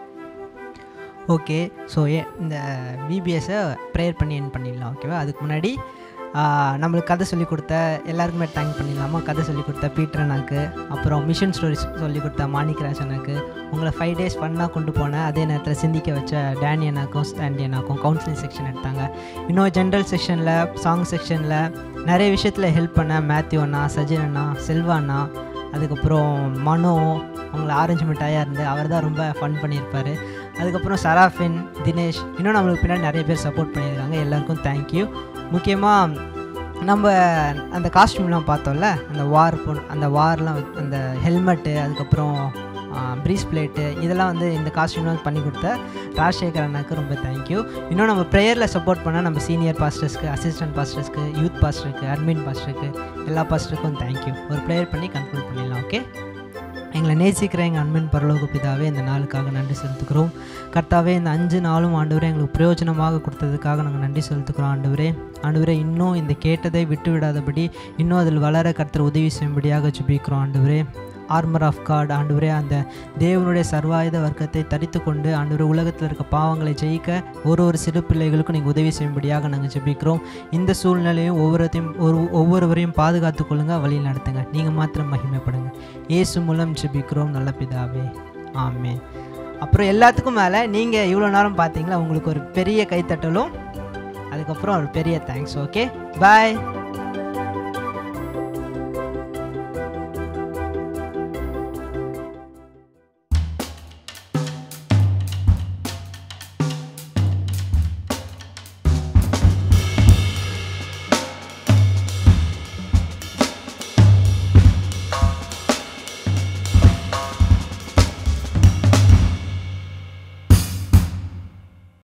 S2: ஓகே ஸோ இந்த பிபிஎஸ்ஸை ப்ரேயர் பண்ணி என் பண்ணிடலாம் ஓகேவா அதுக்கு முன்னாடி ஆஹ், நம்மளுக்கு கதை சொல்லி கொடுத்த எல்லாருக்குமே தேங்க் பண்ணிடலாமா கதை சொல்லி கொடுத்த பீட்டர் அண்ணாக்கு அப்புறம் மிஷன் ஸ்டோரிஸ் சொல்லி கொடுத்த மாணிக் ராஜ் அண்ணாக்கு உங்களை ஃபைவ் டேஸ் ஃபன்னாக கொண்டு போன அதே நேரத்தில் சிந்திக்க வச்ச டேனி அண்ணாக்கும் ஸ்டாண்டி அண்ணாக்கும் கவுன்சிலிங் செக்ஷன் எடுத்தாங்க இன்னும் ஜென்ரல் செக்ஷனில் சாங் செக்ஷனில் நிறைய விஷயத்தில் ஹெல்ப் பண்ண மேத்யூ அண்ணா சஜின் அண்ணா செல்வா அண்ணா அதுக்கப்புறம் மனோ அவங்கள ஆரஞ்சு மிட்டாயாக இருந்து அவர் தான் ரொம்ப ஃபன் பண்ணியிருப்பார் அதுக்கப்புறம் சராஃபின் தினேஷ் இன்னும் நம்மளுக்கு பின்னாடி நிறைய பேர் சப்போர்ட் பண்ணியிருக்காங்க எல்லாருக்கும் தேங்க்யூ முக்கியமாக நம்ம அந்த காஸ்டியூம்லாம் பார்த்தோம்ல அந்த வார் பொ அந்த வார்லாம் அந்த ஹெல்மெட்டு அதுக்கப்புறம் ப்ரீஸ் பிளேட்டு இதெல்லாம் வந்து இந்த காஸ்டியூம்லாம் பண்ணி கொடுத்த ராஜசேகர் அண்ணாக்கு ரொம்ப தேங்க்யூ இன்னும் நம்ம ப்ரேயரில் சப்போர்ட் பண்ண நம்ம சீனியர் பாஸ்டர்ஸ்க்கு அசிஸ்டன்ட் பாஸ்டர்ஸ்க்கு யூத் பாஸ்டருக்கு அட்மின் பாஸ்டருக்கு எல்லா பாஸ்டருக்கும் தேங்க்யூ ஒரு ப்ரேயர் பண்ணி கன்க்ளூட் பண்ணிடலாம் ஓகே எங்களை நேசிக்கிற எங்கள் அன்பின் பரலோக பிதாவே இந்த நாளுக்காக நன்றி செலுத்துக்கிறோம் கர்த்தாவே இந்த அஞ்சு நாளும் ஆண்டவரே எங்களுக்கு பிரயோஜனமாக கொடுத்ததுக்காக நாங்கள் நன்றி செலுத்துக்கிறோம் ஆண்டவரே ஆண்டவரே இன்னும் இந்த கேட்டதை விட்டு விடாதபடி இன்னும் அதில் வளர கர்த்தர் உதவி செய்யும்படியாக ஜெபிக்கிறோம் ஆண்டவரே ஆர்மர் ஆஃப் காட் ஆண்டவரே அந்த தேவனுடைய சர்வாயுத வர்க்கத்தை தரித்து கொண்டு ஆண்டவரே உலகத்தில் இருக்க பாவங்களை ஜெயிக்க ஒரு ஒரு சிறு பிள்ளைகளுக்கும் நீங்கள் உதவி செய்யும்படியாக நாங்கள் ஜெபிக்கிறோம் இந்த சூழ்நிலையும் ஒவ்வொருத்தையும் ஒரு ஒவ்வொருவரையும் பாதுகாத்து கொள்ளுங்க வழி நடத்துங்க நீங்கள் மாத்திரம் மகிமைப்படுங்க இயேசு மூலம் ஜெபிக்கிறோம் நல்ல பிதாவே ஆமென் அப்புறம் எல்லாத்துக்கும் மேலே நீங்கள் இவ்வளோ நேரம் பார்த்தீங்களா உங்களுக்கு ஒரு பெரிய கைத்தட்டலும் அதுக்கப்புறம் ஒரு பெரிய தேங்க்ஸ் ஓகே பாய்